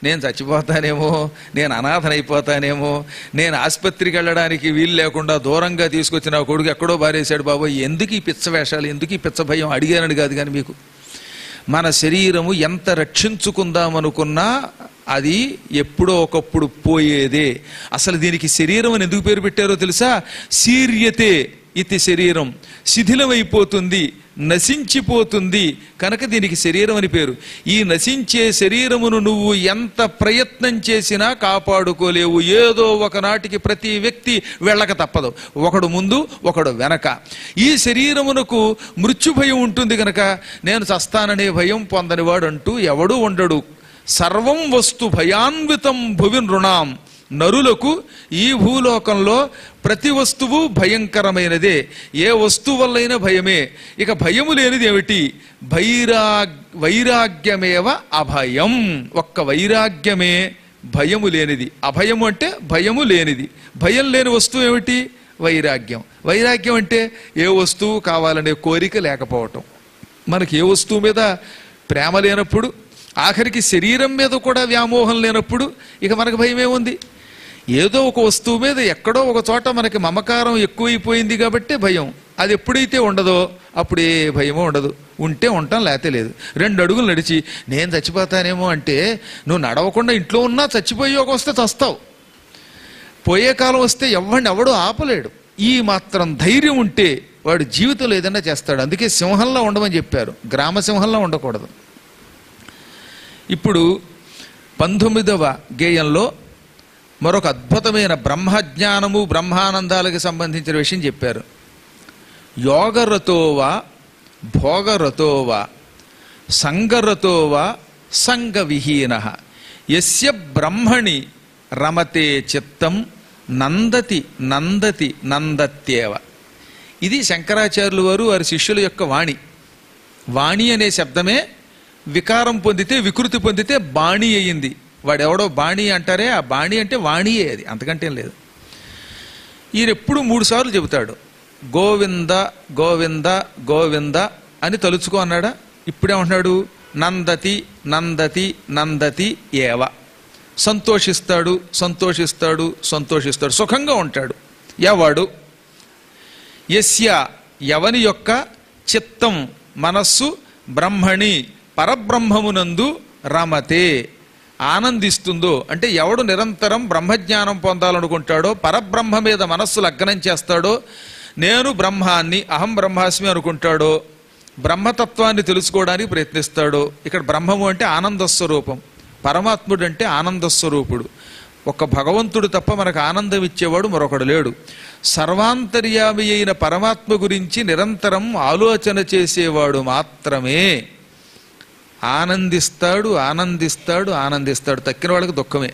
Speaker 3: నేను చచ్చిపోతానేమో నేను అనాథనైపోతానేమో నేను ఆసుపత్రికి వెళ్ళడానికి వీలు లేకుండా దూరంగా తీసుకొచ్చి నా కొడుకు ఎక్కడో బారేశాడు బాబోయ్ ఎందుకు ఈ పిచ్చ వేషాలు ఎందుకు ఈ పిచ్చ భయం అడిగానని కాదు కానీ మీకు మన శరీరము ఎంత రక్షించుకుందామనుకున్నా అది ఎప్పుడో ఒకప్పుడు పోయేదే అసలు దీనికి శరీరం అని ఎందుకు పేరు పెట్టారో తెలుసా శీర్యతే ఇది శరీరం శిథిలమైపోతుంది నశించిపోతుంది కనుక దీనికి శరీరం అని పేరు ఈ నశించే శరీరమును నువ్వు ఎంత ప్రయత్నం చేసినా కాపాడుకోలేవు ఏదో ఒకనాటికి ప్రతి వ్యక్తి వెళ్ళక తప్పదు ఒకడు ముందు ఒకడు వెనక ఈ శరీరమునకు మృత్యు భయం ఉంటుంది గనక నేను చస్తాననే భయం పొందనివాడు అంటూ ఎవడూ ఉండడు సర్వం వస్తు భయాన్వితం భువి నృణాం నరులకు ఈ భూలోకంలో ప్రతి వస్తువు భయంకరమైనదే ఏ వస్తువు వల్లైనా భయమే ఇక భయము లేనిది ఏమిటి భైరా వైరాగ్యమేవ అభయం ఒక్క వైరాగ్యమే భయము లేనిది అభయము అంటే భయము లేనిది భయం లేని వస్తువు ఏమిటి వైరాగ్యం వైరాగ్యం అంటే ఏ వస్తువు కావాలనే కోరిక లేకపోవటం మనకి ఏ వస్తువు మీద ప్రేమ లేనప్పుడు ఆఖరికి శరీరం మీద కూడా వ్యామోహం లేనప్పుడు ఇక మనకు భయం ఏముంది ఏదో ఒక వస్తువు మీద ఎక్కడో ఒక చోట మనకి మమకారం ఎక్కువైపోయింది కాబట్టి భయం అది ఎప్పుడైతే ఉండదో అప్పుడు ఏ భయమో ఉండదు ఉంటే ఉంటాం లేతే లేదు రెండు అడుగులు నడిచి నేను చచ్చిపోతానేమో అంటే నువ్వు నడవకుండా ఇంట్లో ఉన్నా చచ్చిపోయి ఒక వస్తే చస్తావు పోయే కాలం వస్తే ఎవడిని ఎవడో ఆపలేడు ఈ మాత్రం ధైర్యం ఉంటే వాడు జీవితంలో ఏదైనా చేస్తాడు అందుకే సింహంలో ఉండమని చెప్పారు గ్రామ సింహంలో ఉండకూడదు ఇప్పుడు పంతొమ్మిదవ గేయంలో మరొక అద్భుతమైన బ్రహ్మజ్ఞానము బ్రహ్మానందాలకు సంబంధించిన విషయం చెప్పారు యోగరతోవా భోగరతోవా సంగరతోవా సంగవిహీన యస్య బ్రహ్మణి రమతే చిత్తం నందతి నందతి నందత్యేవ ఇది శంకరాచార్యులు వారు వారి శిష్యుల యొక్క వాణి వాణి అనే శబ్దమే వికారం పొందితే వికృతి పొందితే బాణి అయ్యింది వాడెవడో బాణి అంటారే ఆ బాణి అంటే వాణియే అది అంతకంటే ఏం లేదు ఈయన ఎప్పుడు మూడు సార్లు చెబుతాడు గోవింద గోవింద గోవింద అని తలుచుకో అన్నాడా ఇప్పుడేమంటున్నాడు నందతి నందతి నందతి ఏవ సంతోషిస్తాడు సంతోషిస్తాడు సంతోషిస్తాడు సుఖంగా ఉంటాడు ఎవడు యస్య ఎవని యొక్క చిత్తం మనస్సు బ్రహ్మణి పరబ్రహ్మమునందు రమతే ఆనందిస్తుందో అంటే ఎవడు నిరంతరం బ్రహ్మజ్ఞానం పొందాలనుకుంటాడో పరబ్రహ్మ మీద మనస్సు లగ్నం చేస్తాడో నేను బ్రహ్మాన్ని అహం బ్రహ్మాస్మి అనుకుంటాడో బ్రహ్మతత్వాన్ని తెలుసుకోవడానికి ప్రయత్నిస్తాడో ఇక్కడ బ్రహ్మము అంటే ఆనంద స్వరూపం పరమాత్ముడు అంటే ఆనంద స్వరూపుడు ఒక భగవంతుడు తప్ప మనకు ఆనందం ఇచ్చేవాడు మరొకడు లేడు సర్వాంతర్యామి అయిన పరమాత్మ గురించి నిరంతరం ఆలోచన చేసేవాడు మాత్రమే ఆనందిస్తాడు ఆనందిస్తాడు ఆనందిస్తాడు తక్కిన వాళ్ళకి దుఃఖమే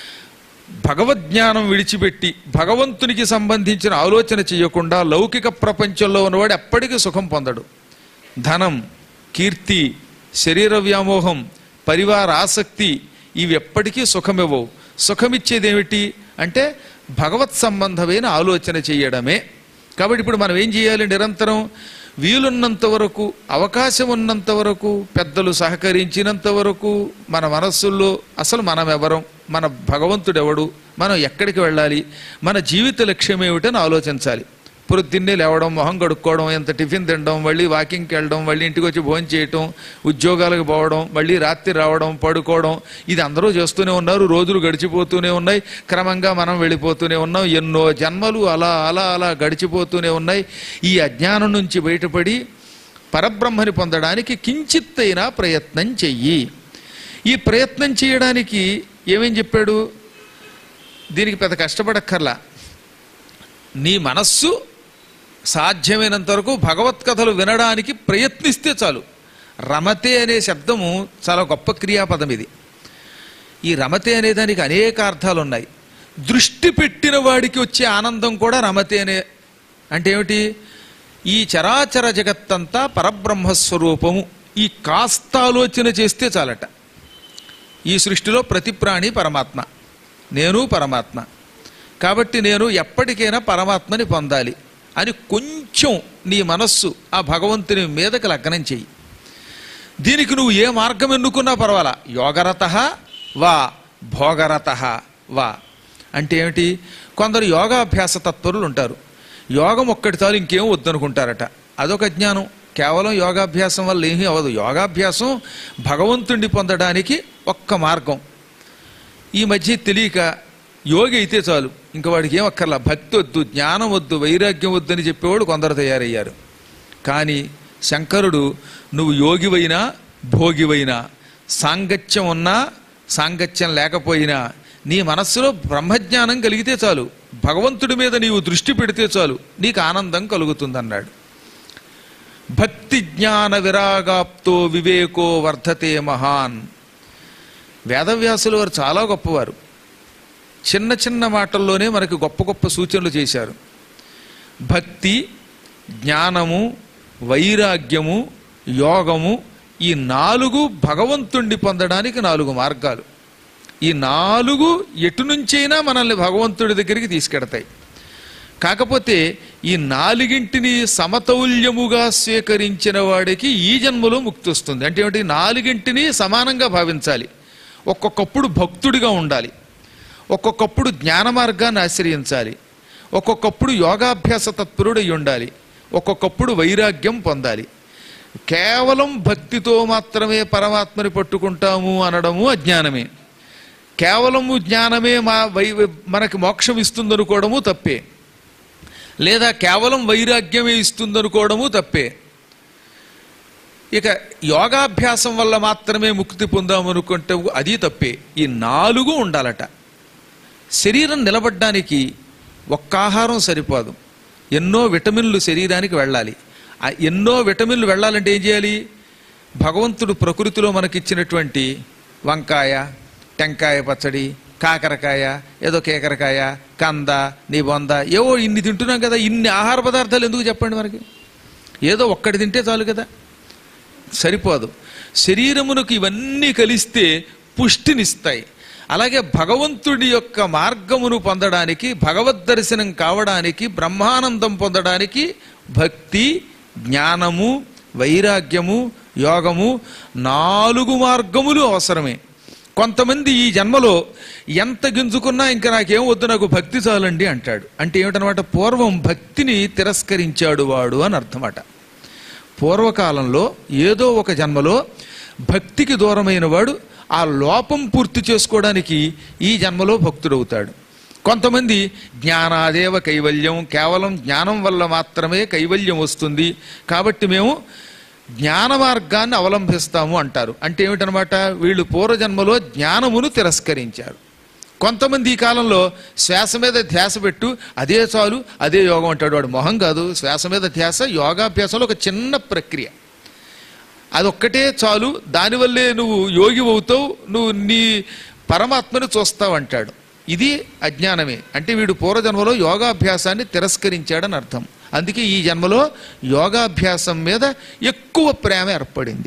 Speaker 3: భగవద్జ్ఞానం విడిచిపెట్టి భగవంతునికి సంబంధించిన ఆలోచన చేయకుండా లౌకిక ప్రపంచంలో ఉన్నవాడు ఎప్పటికీ సుఖం పొందడు ధనం కీర్తి శరీర వ్యామోహం పరివార ఆసక్తి ఇవి ఎప్పటికీ సుఖమివ్వవు సుఖమిచ్చేదేమిటి అంటే భగవత్ సంబంధమైన ఆలోచన చేయడమే కాబట్టి ఇప్పుడు మనం ఏం చేయాలి నిరంతరం వీలున్నంత వరకు అవకాశం ఉన్నంత వరకు పెద్దలు సహకరించినంత వరకు మన మనస్సుల్లో అసలు మనం ఎవరం మన భగవంతుడెవడు మనం ఎక్కడికి వెళ్ళాలి మన జీవిత లక్ష్యం ఏమిటని ఆలోచించాలి పొద్దున్నే లేవడం మొహం కడుక్కోవడం ఎంత టిఫిన్ తినడం మళ్ళీ వాకింగ్కి వెళ్ళడం మళ్ళీ ఇంటికి వచ్చి భోజనం చేయటం ఉద్యోగాలకు పోవడం మళ్ళీ రాత్రి రావడం పడుకోవడం ఇది అందరూ చేస్తూనే ఉన్నారు రోజులు గడిచిపోతూనే ఉన్నాయి క్రమంగా మనం వెళ్ళిపోతూనే ఉన్నాం ఎన్నో జన్మలు అలా అలా అలా గడిచిపోతూనే ఉన్నాయి ఈ అజ్ఞానం నుంచి బయటపడి పరబ్రహ్మని పొందడానికి కించిత్తైనా ప్రయత్నం చెయ్యి ఈ ప్రయత్నం చేయడానికి ఏమేం చెప్పాడు దీనికి పెద్ద కష్టపడక్కర్లా నీ మనస్సు సాధ్యమైనంత వరకు భగవత్కథలు వినడానికి ప్రయత్నిస్తే చాలు రమతే అనే శబ్దము చాలా గొప్ప క్రియాపదం ఇది ఈ రమతే అనే దానికి అనేక అర్థాలు ఉన్నాయి దృష్టి పెట్టిన వాడికి వచ్చే ఆనందం కూడా రమతే అనే అంటే ఏమిటి ఈ చరాచర జగత్తంతా పరబ్రహ్మస్వరూపము ఈ కాస్త ఆలోచన చేస్తే చాలట ఈ సృష్టిలో ప్రతి ప్రాణి పరమాత్మ నేను పరమాత్మ కాబట్టి నేను ఎప్పటికైనా పరమాత్మని పొందాలి అని కొంచెం నీ మనస్సు ఆ భగవంతుని మీదకి లగ్నం చెయ్యి దీనికి నువ్వు ఏ మార్గం ఎన్నుకున్నా పర్వాలా యోగరత వా భోగరత వా అంటే ఏమిటి కొందరు యోగాభ్యాస తత్పరులు ఉంటారు యోగం ఒక్కటి చాలు ఇంకేం వద్దనుకుంటారట అదొక జ్ఞానం కేవలం యోగాభ్యాసం వల్ల ఏమీ అవ్వదు యోగాభ్యాసం భగవంతుణ్ణి పొందడానికి ఒక్క మార్గం ఈ మధ్య తెలియక యోగి అయితే చాలు ఇంకా వాడికి ఏం అక్కర్లా భక్తి వద్దు జ్ఞానం వద్దు వైరాగ్యం వద్దు అని చెప్పేవాడు కొందరు తయారయ్యారు కానీ శంకరుడు నువ్వు యోగివైనా భోగివైనా సాంగత్యం ఉన్నా సాంగత్యం లేకపోయినా నీ మనస్సులో బ్రహ్మజ్ఞానం కలిగితే చాలు భగవంతుడి మీద నీవు దృష్టి పెడితే చాలు నీకు ఆనందం కలుగుతుందన్నాడు భక్తి జ్ఞాన విరాగాప్తో వివేకో వర్ధతే మహాన్ వేదవ్యాసుల వారు చాలా గొప్పవారు చిన్న చిన్న మాటల్లోనే మనకు గొప్ప గొప్ప సూచనలు చేశారు భక్తి జ్ఞానము వైరాగ్యము యోగము ఈ నాలుగు భగవంతుణ్ణి పొందడానికి నాలుగు మార్గాలు ఈ నాలుగు ఎటు నుంచైనా మనల్ని భగవంతుడి దగ్గరికి తీసుకెడతాయి కాకపోతే ఈ నాలుగింటిని సమతౌల్యముగా స్వీకరించిన వాడికి ఈ జన్మలో ముక్తి వస్తుంది అంటే ఏమిటి నాలుగింటిని సమానంగా భావించాలి ఒక్కొక్కప్పుడు భక్తుడిగా ఉండాలి ఒక్కొక్కప్పుడు జ్ఞాన మార్గాన్ని ఆశ్రయించాలి ఒక్కొక్కప్పుడు యోగాభ్యాస తత్పరుడై ఉండాలి ఒక్కొక్కప్పుడు వైరాగ్యం పొందాలి కేవలం భక్తితో మాత్రమే పరమాత్మని పట్టుకుంటాము అనడము అజ్ఞానమే కేవలము జ్ఞానమే మా వై మనకి మోక్షం ఇస్తుందనుకోవడము తప్పే లేదా కేవలం వైరాగ్యమే ఇస్తుందనుకోవడము తప్పే ఇక యోగాభ్యాసం వల్ల మాత్రమే ముక్తి పొందామనుకుంటే అది తప్పే ఈ నాలుగు ఉండాలట శరీరం నిలబడ్డానికి ఒక్క ఆహారం సరిపోదు ఎన్నో విటమిన్లు శరీరానికి వెళ్ళాలి ఆ ఎన్నో విటమిన్లు వెళ్ళాలంటే ఏం చేయాలి భగవంతుడు ప్రకృతిలో మనకిచ్చినటువంటి వంకాయ టెంకాయ పచ్చడి కాకరకాయ ఏదో కేకరకాయ కంద నీ బొంద ఏవో ఇన్ని తింటున్నాం కదా ఇన్ని ఆహార పదార్థాలు ఎందుకు చెప్పండి మనకి ఏదో ఒక్కటి తింటే చాలు కదా సరిపోదు శరీరమునకు ఇవన్నీ కలిస్తే పుష్టినిస్తాయి అలాగే భగవంతుడి యొక్క మార్గమును పొందడానికి భగవద్ దర్శనం కావడానికి బ్రహ్మానందం పొందడానికి భక్తి జ్ఞానము వైరాగ్యము యోగము నాలుగు మార్గములు అవసరమే కొంతమంది ఈ జన్మలో ఎంత గింజుకున్నా ఇంకా నాకేం వద్దు నాకు భక్తి చాలండి అంటాడు అంటే ఏమిటనమాట పూర్వం భక్తిని తిరస్కరించాడు వాడు అని అర్థమట పూర్వకాలంలో ఏదో ఒక జన్మలో భక్తికి దూరమైన వాడు ఆ లోపం పూర్తి చేసుకోవడానికి ఈ జన్మలో భక్తుడవుతాడు కొంతమంది జ్ఞానాదేవ కైవల్యం కేవలం జ్ఞానం వల్ల మాత్రమే కైవల్యం వస్తుంది కాబట్టి మేము జ్ఞాన మార్గాన్ని అవలంబిస్తాము అంటారు అంటే ఏమిటనమాట వీళ్ళు పూర్వజన్మలో జ్ఞానమును తిరస్కరించారు కొంతమంది ఈ కాలంలో శ్వాస మీద ధ్యాస పెట్టు అదే చాలు అదే యోగం అంటాడు వాడు మొహం కాదు శ్వాస మీద ధ్యాస యోగాభ్యాసంలో ఒక చిన్న ప్రక్రియ అదొక్కటే చాలు దానివల్లే నువ్వు యోగి అవుతావు నువ్వు నీ పరమాత్మను చూస్తావు అంటాడు ఇది అజ్ఞానమే అంటే వీడు పూర్వజన్మలో యోగాభ్యాసాన్ని తిరస్కరించాడని అర్థం అందుకే ఈ జన్మలో యోగాభ్యాసం మీద ఎక్కువ ప్రేమ ఏర్పడింది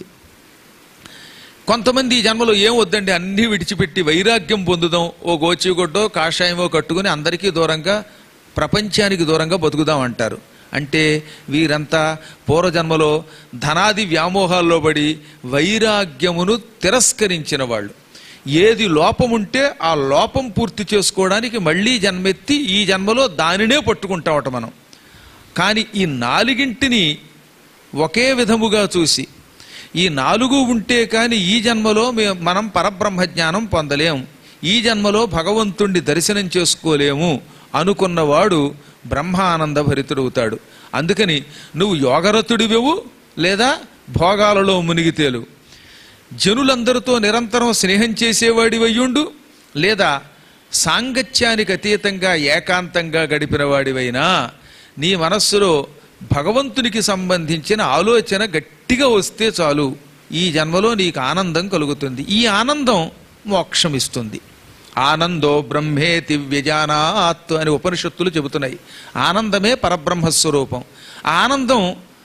Speaker 3: కొంతమంది ఈ జన్మలో ఏం వద్దండి అన్నీ విడిచిపెట్టి వైరాగ్యం పొందుదాం ఓ గోచిగుడ్డో కాషాయమో కట్టుకుని అందరికీ దూరంగా ప్రపంచానికి దూరంగా బతుకుదాం అంటారు అంటే వీరంతా పూర్వజన్మలో ధనాది వ్యామోహాల్లో పడి వైరాగ్యమును తిరస్కరించిన వాళ్ళు ఏది లోపం ఉంటే ఆ లోపం పూర్తి చేసుకోవడానికి మళ్ళీ జన్మెత్తి ఈ జన్మలో దానినే పట్టుకుంటామట మనం కానీ ఈ నాలుగింటిని ఒకే విధముగా చూసి ఈ నాలుగు ఉంటే కానీ ఈ జన్మలో మే- మనం పరబ్రహ్మ జ్ఞానం పొందలేం ఈ జన్మలో భగవంతుణ్ణి దర్శనం చేసుకోలేము అనుకున్నవాడు బ్రహ్మానంద భరితుడవుతాడు అందుకని నువ్వు యోగరతుడివెవు లేదా భోగాలలో మునిగితేలు జనులందరితో నిరంతరం స్నేహం చేసేవాడివయ్యుండు లేదా సాంగత్యానికి అతీతంగా ఏకాంతంగా గడిపిన వాడివైనా నీ మనస్సులో భగవంతునికి సంబంధించిన ఆలోచన గట్టిగా వస్తే చాలు ఈ జన్మలో నీకు ఆనందం కలుగుతుంది ఈ ఆనందం మోక్షం ఇస్తుంది ఆనందో బ్రహ్మేతి వ్యజానాత్ అని ఉపనిషత్తులు చెబుతున్నాయి ఆనందమే పరబ్రహ్మస్వరూపం ఆనందం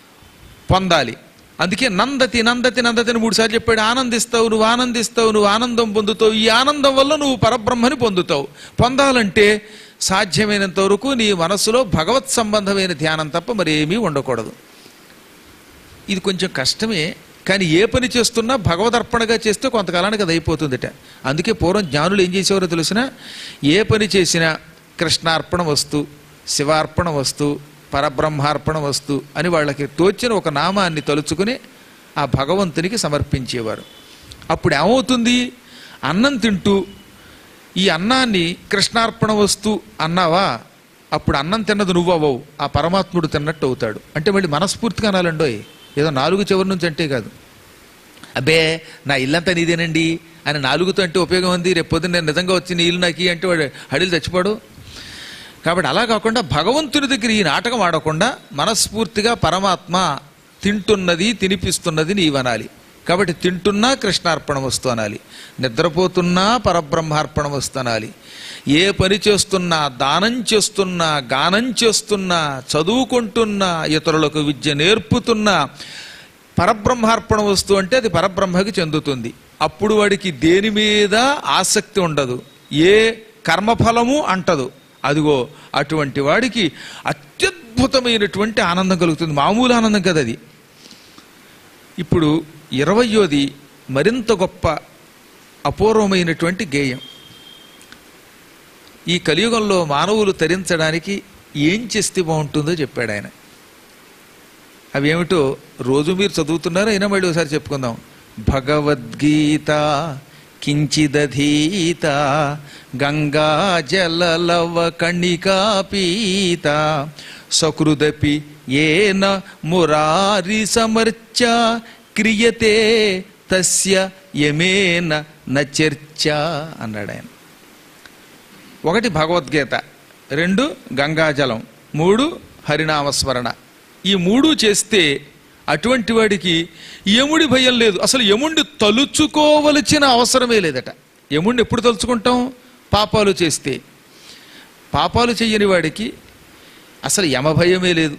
Speaker 3: పొందాలి అందుకే నందతి నందతి నందతి అని మూడుసార్లు చెప్పాడు ఆనందిస్తావు నువ్వు ఆనందిస్తావు నువ్వు ఆనందం పొందుతావు ఈ ఆనందం వల్ల నువ్వు పరబ్రహ్మని పొందుతావు పొందాలంటే సాధ్యమైనంత వరకు నీ మనసులో భగవత్ సంబంధమైన ధ్యానం తప్ప మరేమీ ఉండకూడదు ఇది కొంచెం కష్టమే కానీ ఏ పని చేస్తున్నా భగవదర్పణగా చేస్తే కొంతకాలానికి అది అయిపోతుందట అందుకే పూర్వం జ్ఞానులు ఏం చేసేవారో తెలిసిన ఏ పని చేసినా కృష్ణార్పణ వస్తు శివార్పణ వస్తు పరబ్రహ్మార్పణ వస్తు అని వాళ్ళకి తోచిన ఒక నామాన్ని తలుచుకుని ఆ భగవంతునికి సమర్పించేవారు అప్పుడు ఏమవుతుంది అన్నం తింటూ ఈ అన్నాన్ని కృష్ణార్పణ వస్తు అన్నావా అప్పుడు అన్నం తిన్నది నువ్వు అవ్వవు ఆ పరమాత్ముడు తిన్నట్టు అవుతాడు అంటే మళ్ళీ మనస్ఫూర్తిగా అనాలండోయ్ ఏదో నాలుగు చివరి నుంచి అంటే కాదు అబ్బే నా ఇల్లంతా నీదేనండి అని నాలుగుతో అంటే ఉపయోగం ఉంది రేపు పొద్దున్న నేను నిజంగా వచ్చి నీ ఇల్లు నాకు ఇయ్యి అంటే వాడు హడిలు చచ్చిపోడు కాబట్టి అలా కాకుండా భగవంతుని దగ్గర ఈ నాటకం ఆడకుండా మనస్ఫూర్తిగా పరమాత్మ తింటున్నది తినిపిస్తున్నది నీవనాలి కాబట్టి తింటున్నా కృష్ణార్పణ వస్తు అనాలి నిద్రపోతున్నా పరబ్రహ్మార్పణ వస్తు అనాలి ఏ పని చేస్తున్నా దానం చేస్తున్నా గానం చేస్తున్నా చదువుకుంటున్నా ఇతరులకు విద్య నేర్పుతున్నా పరబ్రహ్మార్పణ వస్తువు అంటే అది పరబ్రహ్మకి చెందుతుంది అప్పుడు వాడికి దేని మీద ఆసక్తి ఉండదు ఏ కర్మఫలము అంటదు అదిగో అటువంటి వాడికి అత్యద్భుతమైనటువంటి ఆనందం కలుగుతుంది మామూలు ఆనందం కదా అది ఇప్పుడు ఇరవయోది మరింత గొప్ప అపూర్వమైనటువంటి గేయం ఈ కలియుగంలో మానవులు తరించడానికి ఏం చేస్తే బాగుంటుందో చెప్పాడు ఆయన అవేమిటో రోజు మీరు చదువుతున్నారో అయినా మళ్ళీ ఒకసారి చెప్పుకుందాం భగవద్గీత కించిదధీత గంగా జలలవ కణికాపీత సకృదపి ఏన మురారి సమర్చ క్రియతే తస్య యమేన నచర్చ అన్నాడు ఆయన ఒకటి భగవద్గీత రెండు గంగాజలం మూడు హరినామస్మరణ ఈ మూడు చేస్తే అటువంటి వాడికి యముడి భయం లేదు అసలు యముడిని తలుచుకోవలసిన అవసరమే లేదట యముడిని ఎప్పుడు తలుచుకుంటాం పాపాలు చేస్తే పాపాలు చెయ్యని వాడికి అసలు యమ భయమే లేదు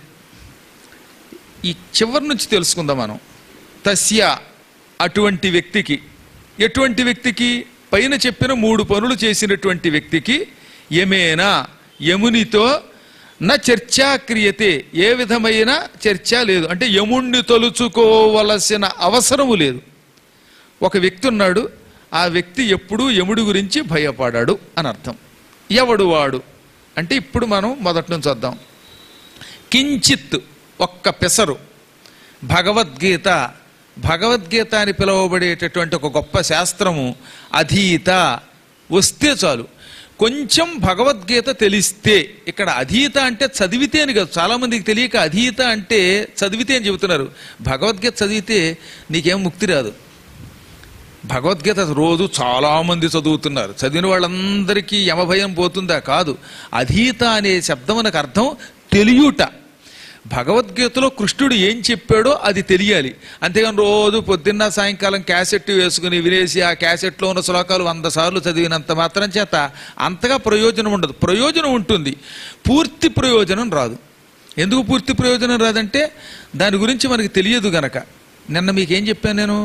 Speaker 3: ఈ చివరి నుంచి తెలుసుకుందాం మనం తస్య అటువంటి వ్యక్తికి ఎటువంటి వ్యక్తికి పైన చెప్పిన మూడు పనులు చేసినటువంటి వ్యక్తికి యమేనా యమునితో నా చర్చా క్రియతే ఏ విధమైన చర్చ లేదు అంటే యముణ్ణి తలుచుకోవలసిన అవసరము లేదు ఒక వ్యక్తి ఉన్నాడు ఆ వ్యక్తి ఎప్పుడూ యముడి గురించి భయపడాడు అని అర్థం ఎవడు వాడు అంటే ఇప్పుడు మనం మొదటి నుంచి వద్దాం కించిత్ ఒక్క పెసరు భగవద్గీత భగవద్గీత అని పిలువబడేటటువంటి ఒక గొప్ప శాస్త్రము అధీత వస్తే చాలు కొంచెం భగవద్గీత తెలిస్తే ఇక్కడ అధీత అంటే చదివితే అని కాదు చాలా మందికి తెలియక అధీత అంటే చదివితే అని చెబుతున్నారు భగవద్గీత చదివితే నీకేం ముక్తి రాదు భగవద్గీత రోజు చాలా మంది చదువుతున్నారు చదివిన వాళ్ళందరికీ యమభయం పోతుందా కాదు అధీత అనే శబ్దమునకు అర్థం తెలియుట భగవద్గీతలో కృష్ణుడు ఏం చెప్పాడో అది తెలియాలి అంతేగాని రోజు పొద్దున్న సాయంకాలం క్యాసెట్ వేసుకుని వినేసి ఆ క్యాసెట్లో ఉన్న శ్లోకాలు వంద సార్లు చదివినంత మాత్రం చేత అంతగా ప్రయోజనం ఉండదు ప్రయోజనం ఉంటుంది పూర్తి ప్రయోజనం రాదు ఎందుకు పూర్తి ప్రయోజనం రాదంటే దాని గురించి మనకి తెలియదు గనక నిన్న మీకేం చెప్పాను నేను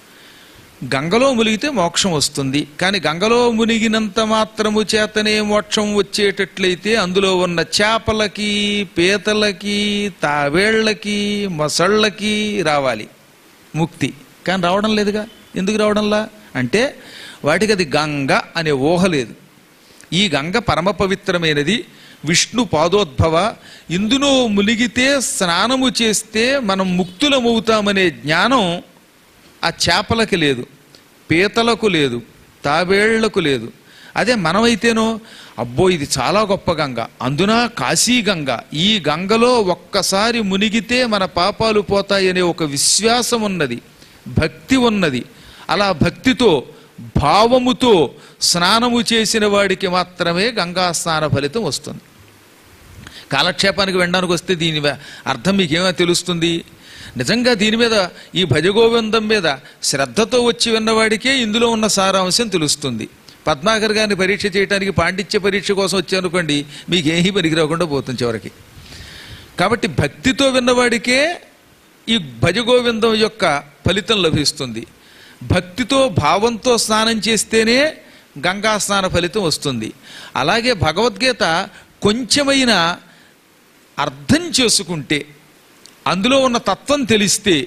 Speaker 3: గంగలో మునిగితే మోక్షం వస్తుంది కానీ గంగలో మునిగినంత మాత్రము చేతనే మోక్షం వచ్చేటట్లయితే అందులో ఉన్న చేపలకి పీతలకి తావేళ్లకి మొసళ్ళకి రావాలి ముక్తి కానీ రావడం లేదుగా ఎందుకు రావడంలా అంటే వాటికి అది గంగ అనే ఊహ లేదు ఈ గంగ పరమ పవిత్రమైనది విష్ణు పాదోద్భవ ఇందులో మునిగితే స్నానము చేస్తే మనం ముక్తులమవుతామనే జ్ఞానం ఆ చేపలకి లేదు పీతలకు లేదు తాబేళ్లకు లేదు అదే మనమైతేనో అబ్బో ఇది చాలా గొప్ప గంగ అందున కాశీ గంగ ఈ గంగలో ఒక్కసారి మునిగితే మన పాపాలు పోతాయనే ఒక విశ్వాసం ఉన్నది భక్తి ఉన్నది అలా భక్తితో భావముతో స్నానము చేసిన వాడికి మాత్రమే గంగా స్నాన ఫలితం వస్తుంది కాలక్షేపానికి వెళ్ళడానికి వస్తే దీని వ- అర్థం మీకేమో తెలుస్తుంది నిజంగా దీని మీద ఈ భజగోవిందం మీద శ్రద్ధతో వచ్చి విన్నవాడికే ఇందులో ఉన్న సారాంశం తెలుస్తుంది పద్మాకర్ గారిని పరీక్ష చేయడానికి పాండిత్య పరీక్ష కోసం వచ్చానుకోండి మీకు ఏమీ పనికి రాకుండా పోతుంది చివరికి కాబట్టి భక్తితో విన్నవాడికే ఈ భజగోవిందం యొక్క ఫలితం లభిస్తుంది భక్తితో భావంతో స్నానం చేస్తేనే గంగా స్నాన ఫలితం వస్తుంది అలాగే భగవద్గీత కొంచెమైనా అర్థం చేసుకుంటే అందులో ఉన్న తత్వం తెలిస్తే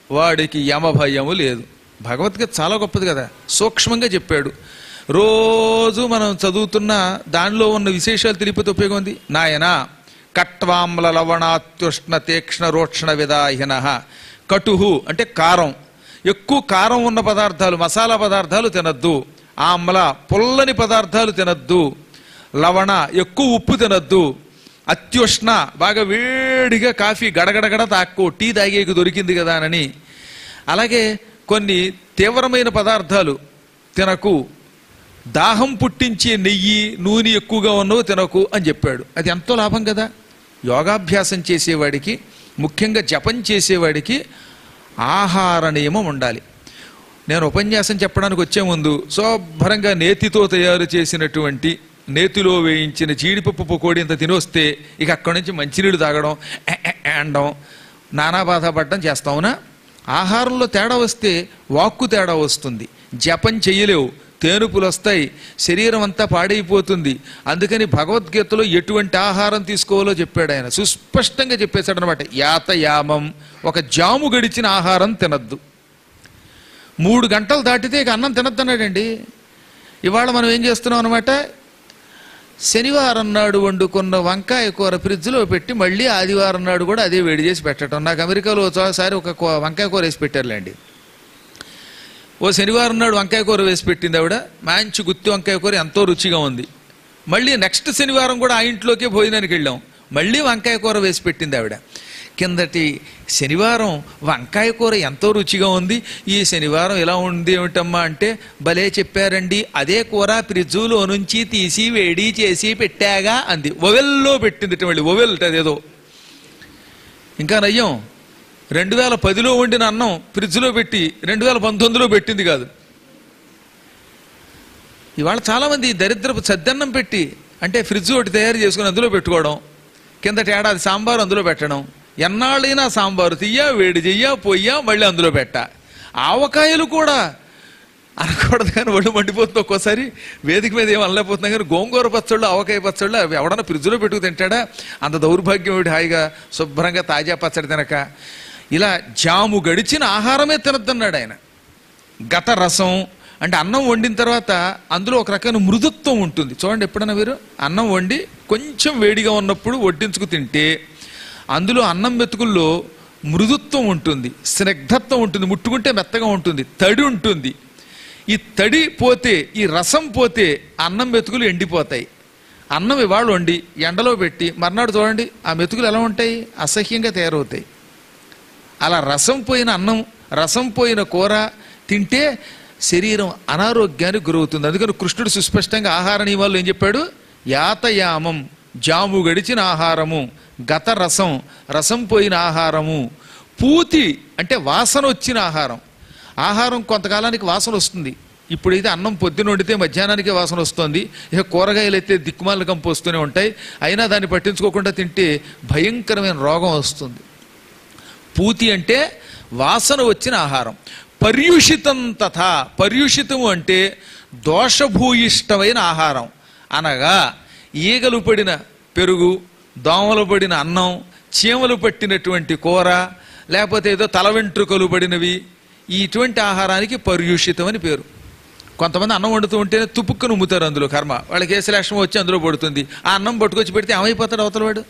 Speaker 3: వాడికి యమభయము లేదు భగవద్గీత చాలా గొప్పది కదా సూక్ష్మంగా చెప్పాడు రోజు మనం చదువుతున్న దానిలో ఉన్న విశేషాలు తెలిపితే ఉపయోగం ఉంది నాయన కట్వాంల లవణాత్యుష్ణ తీక్ష్ణ రోక్షణ విదాహిన కటుహు అంటే కారం ఎక్కువ కారం ఉన్న పదార్థాలు మసాలా పదార్థాలు తినద్దు ఆమ్ల పుల్లని పదార్థాలు తినద్దు లవణ ఎక్కువ ఉప్పు తినద్దు అత్యుష్ణ బాగా వేడిగా కాఫీ గడగడగడ తాక్కో టీ తాగేకి దొరికింది కదా అని అలాగే కొన్ని తీవ్రమైన పదార్థాలు తినకు దాహం పుట్టించే నెయ్యి నూనె ఎక్కువగా ఉన్నవి తినకు అని చెప్పాడు అది ఎంతో లాభం కదా యోగాభ్యాసం చేసేవాడికి ముఖ్యంగా జపం చేసేవాడికి ఆహార నియమం ఉండాలి నేను ఉపన్యాసం చెప్పడానికి వచ్చే ముందు శుభ్రంగా నేతితో తయారు చేసినటువంటి నేతిలో వేయించిన జీడిపప్పు పకోడీ ఇంత తినొస్తే ఇక అక్కడి నుంచి మంచినీళ్ళు తాగడం ఏ, ఏ, ఏ అనడం నానా బాధపడడం చేస్తావునా ఆహారంలో తేడా వస్తే వాక్కు తేడా వస్తుంది జపం చెయ్యలేవు తేనుపులు వస్తాయి శరీరం అంతా పాడైపోతుంది అందుకని భగవద్గీతలో ఎటువంటి ఆహారం తీసుకోవాలో చెప్పాడు ఆయన సుస్పష్టంగా చెప్పేశాడు అనమాట యాతయామం ఒక జాము గడిచిన ఆహారం తినద్దు మూడు గంటలు దాటితే ఇక అన్నం తినద్దన్నాడండి ఇవాళ మనం ఏం చేస్తున్నాం అనమాట శనివారం నాడు వండుకున్న వంకాయ కూర ఫ్రిడ్జ్లో పెట్టి మళ్ళీ ఆదివారం నాడు కూడా అదే వేడి చేసి పెట్టడం నాకు అమెరికాలో ఒకసారి ఒక కూ- వంకాయ కూర వేసి పెట్టారులేండి ఓ శనివారం నాడు వంకాయ కూర వేసి పెట్టింది ఆవిడ మంచి గుత్తి వంకాయ కూర ఎంతో రుచిగా ఉంది మళ్ళీ నెక్స్ట్ శనివారం కూడా ఆ ఇంట్లోకే భోజనానికి వెళ్ళాం మళ్ళీ వంకాయ కూర వేసి పెట్టింది ఆవిడ కిందటి శనివారం వంకాయ కూర ఎంతో రుచిగా ఉంది ఈ శనివారం ఇలా ఉంది ఏమిటమ్మా అంటే భలే చెప్పారండి అదే కూర ఫ్రిడ్జులో నుంచి తీసి వేడి చేసి పెట్టాగా అంది ఒవెల్లో పెట్టింది మళ్ళీ ఒవెల్ అదేదో ఇంకా నయ్యం రెండు వేల పదిలో వండిన అన్నం ఫ్రిడ్జ్లో పెట్టి రెండు వేల పంతొమ్మిదిలో పెట్టింది కాదు ఇవాళ చాలామంది ఈ దరిద్రపు సద్దన్నం పెట్టి అంటే ఫ్రిడ్జ్ ఒకటి తయారు చేసుకుని అందులో పెట్టుకోవడం కిందటి ఏడాది సాంబారు అందులో పెట్టడం ఎన్నాళ్ళైనా సాంబారు తీయ వేడి చెయ్య పొయ్య మళ్ళీ అందులో పెట్ట ఆవకాయలు కూడా అనకూడదు కానీ ఒళ్ళు మండిపోతుంది ఒక్కోసారి వేదిక మీద ఏం అనలేకపోతున్నాం కానీ గోంగూర పచ్చళ్ళు ఆవకాయ పచ్చళ్ళు అవి ఎవడన్నా ఫ్రిడ్జ్లో పెట్టుకు తింటాడా అంత దౌర్భాగ్యం ఏమిటి హాయిగా శుభ్రంగా తాజా పచ్చడి తినక ఇలా జాము గడిచిన ఆహారమే తినద్దన్నాడు ఆయన గత రసం అంటే అన్నం వండిన తర్వాత అందులో ఒక రకమైన మృదుత్వం ఉంటుంది చూడండి ఎప్పుడైనా మీరు అన్నం వండి కొంచెం వేడిగా ఉన్నప్పుడు వడ్డించుకు తింటే అందులో అన్నం మెతుకుల్లో మృదుత్వం ఉంటుంది స్నిగ్ధత్వం ఉంటుంది ముట్టుకుంటే మెత్తగా ఉంటుంది తడి ఉంటుంది ఈ తడి పోతే ఈ రసం పోతే అన్నం మెతుకులు ఎండిపోతాయి అన్నం ఇవాళ వండి ఎండలో పెట్టి మర్నాడు చూడండి ఆ మెతుకులు ఎలా ఉంటాయి అసహ్యంగా తయారవుతాయి అలా రసం పోయిన అన్నం రసం పోయిన కూర తింటే శరీరం అనారోగ్యానికి గురవుతుంది అందుకని కృష్ణుడు సుస్పష్టంగా ఆహార నియమాల్లో ఏం చెప్పాడు యాతయామం జాము గడిచిన ఆహారము గత రసం రసం పోయిన ఆహారము పూతి అంటే వాసన వచ్చిన ఆహారం ఆహారం కొంతకాలానికి వాసన వస్తుంది ఇప్పుడైతే అన్నం పొద్దున వండితే మధ్యాహ్నానికే వాసన వస్తుంది ఇక కూరగాయలు అయితే దిక్కుమాల కంపు వస్తూనే ఉంటాయి అయినా దాన్ని పట్టించుకోకుండా తింటే భయంకరమైన రోగం వస్తుంది పూతి అంటే వాసన వచ్చిన ఆహారం పర్యూషితం తథా పర్యూషితము అంటే దోషభూయిష్టమైన ఆహారం అనగా ఈగలు పడిన పెరుగు దోమలు పడిన అన్నం చీమలు పట్టినటువంటి కూర లేకపోతే ఏదో తల వెంట్రుకలు పడినవి ఇటువంటి ఆహారానికి పర్యూషితం అని పేరు కొంతమంది అన్నం వండుతూ ఉంటేనే తుపుక్కును ఉమ్ముతారు అందులో కర్మ వాళ్ళకి ఏ శ్లేషం వచ్చి అందులో పడుతుంది ఆ అన్నం పట్టుకొచ్చి పెడితే ఏమైపోతాడు అవతలవాడు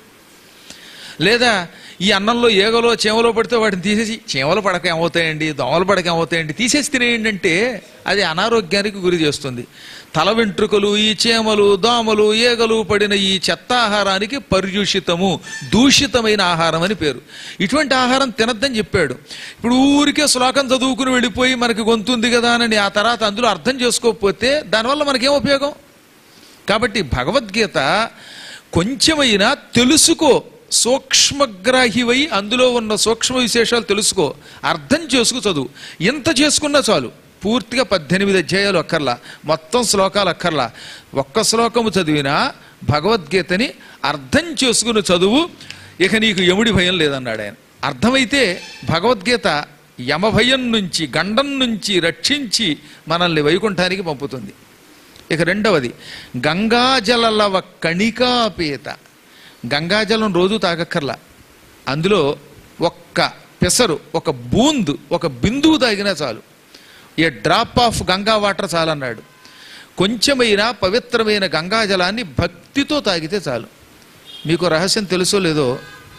Speaker 3: లేదా ఈ అన్నంలో ఏగలో చీమలో పడితే వాటిని తీసేసి చీమలు పడక ఏమవుతాయండి దోమలు పడక ఏమవుతాయండి తీసేసి తినేయండి అంటే అది అనారోగ్యానికి గురి చేస్తుంది తల వెంట్రుకలు ఈ చీమలు దోమలు ఏగలు పడిన ఈ చెత్త ఆహారానికి పర్యూషితము దూషితమైన ఆహారం అని పేరు ఇటువంటి ఆహారం తినద్దని చెప్పాడు ఇప్పుడు ఊరికే శ్లోకం చదువుకుని వెళ్ళిపోయి మనకి గొంతుంది కదా అని ఆ తర్వాత అందులో అర్థం చేసుకోకపోతే దానివల్ల మనకేం ఉపయోగం కాబట్టి భగవద్గీత కొంచెమైనా తెలుసుకో సూక్ష్మగ్రాహివై అందులో ఉన్న సూక్ష్మ విశేషాలు తెలుసుకో అర్థం చేసుకు చదువు ఎంత చేసుకున్నా చాలు పూర్తిగా పద్దెనిమిది అధ్యాయాలు అక్కర్లా మొత్తం శ్లోకాలు అక్కర్లా ఒక్క శ్లోకము చదివినా భగవద్గీతని అర్థం చేసుకుని చదువు ఇక నీకు యముడి భయం లేదన్నాడు ఆయన అర్థమైతే భగవద్గీత యమభయం నుంచి గండం నుంచి రక్షించి మనల్ని వైకుంఠానికి పంపుతుంది ఇక రెండవది గంగాజలలవ కణికాపేత గంగాజలం రోజు తాగక్కర్లా అందులో ఒక్క పెసరు ఒక బూందు ఒక బిందువు తాగినా చాలు a drop of Ganga water చాలన్నాడు కొంచెమైనా పవిత్రమైన గంగా జలాన్ని భక్తితో తాగితే చాలు మీకు రహస్యం తెలుసో లేదో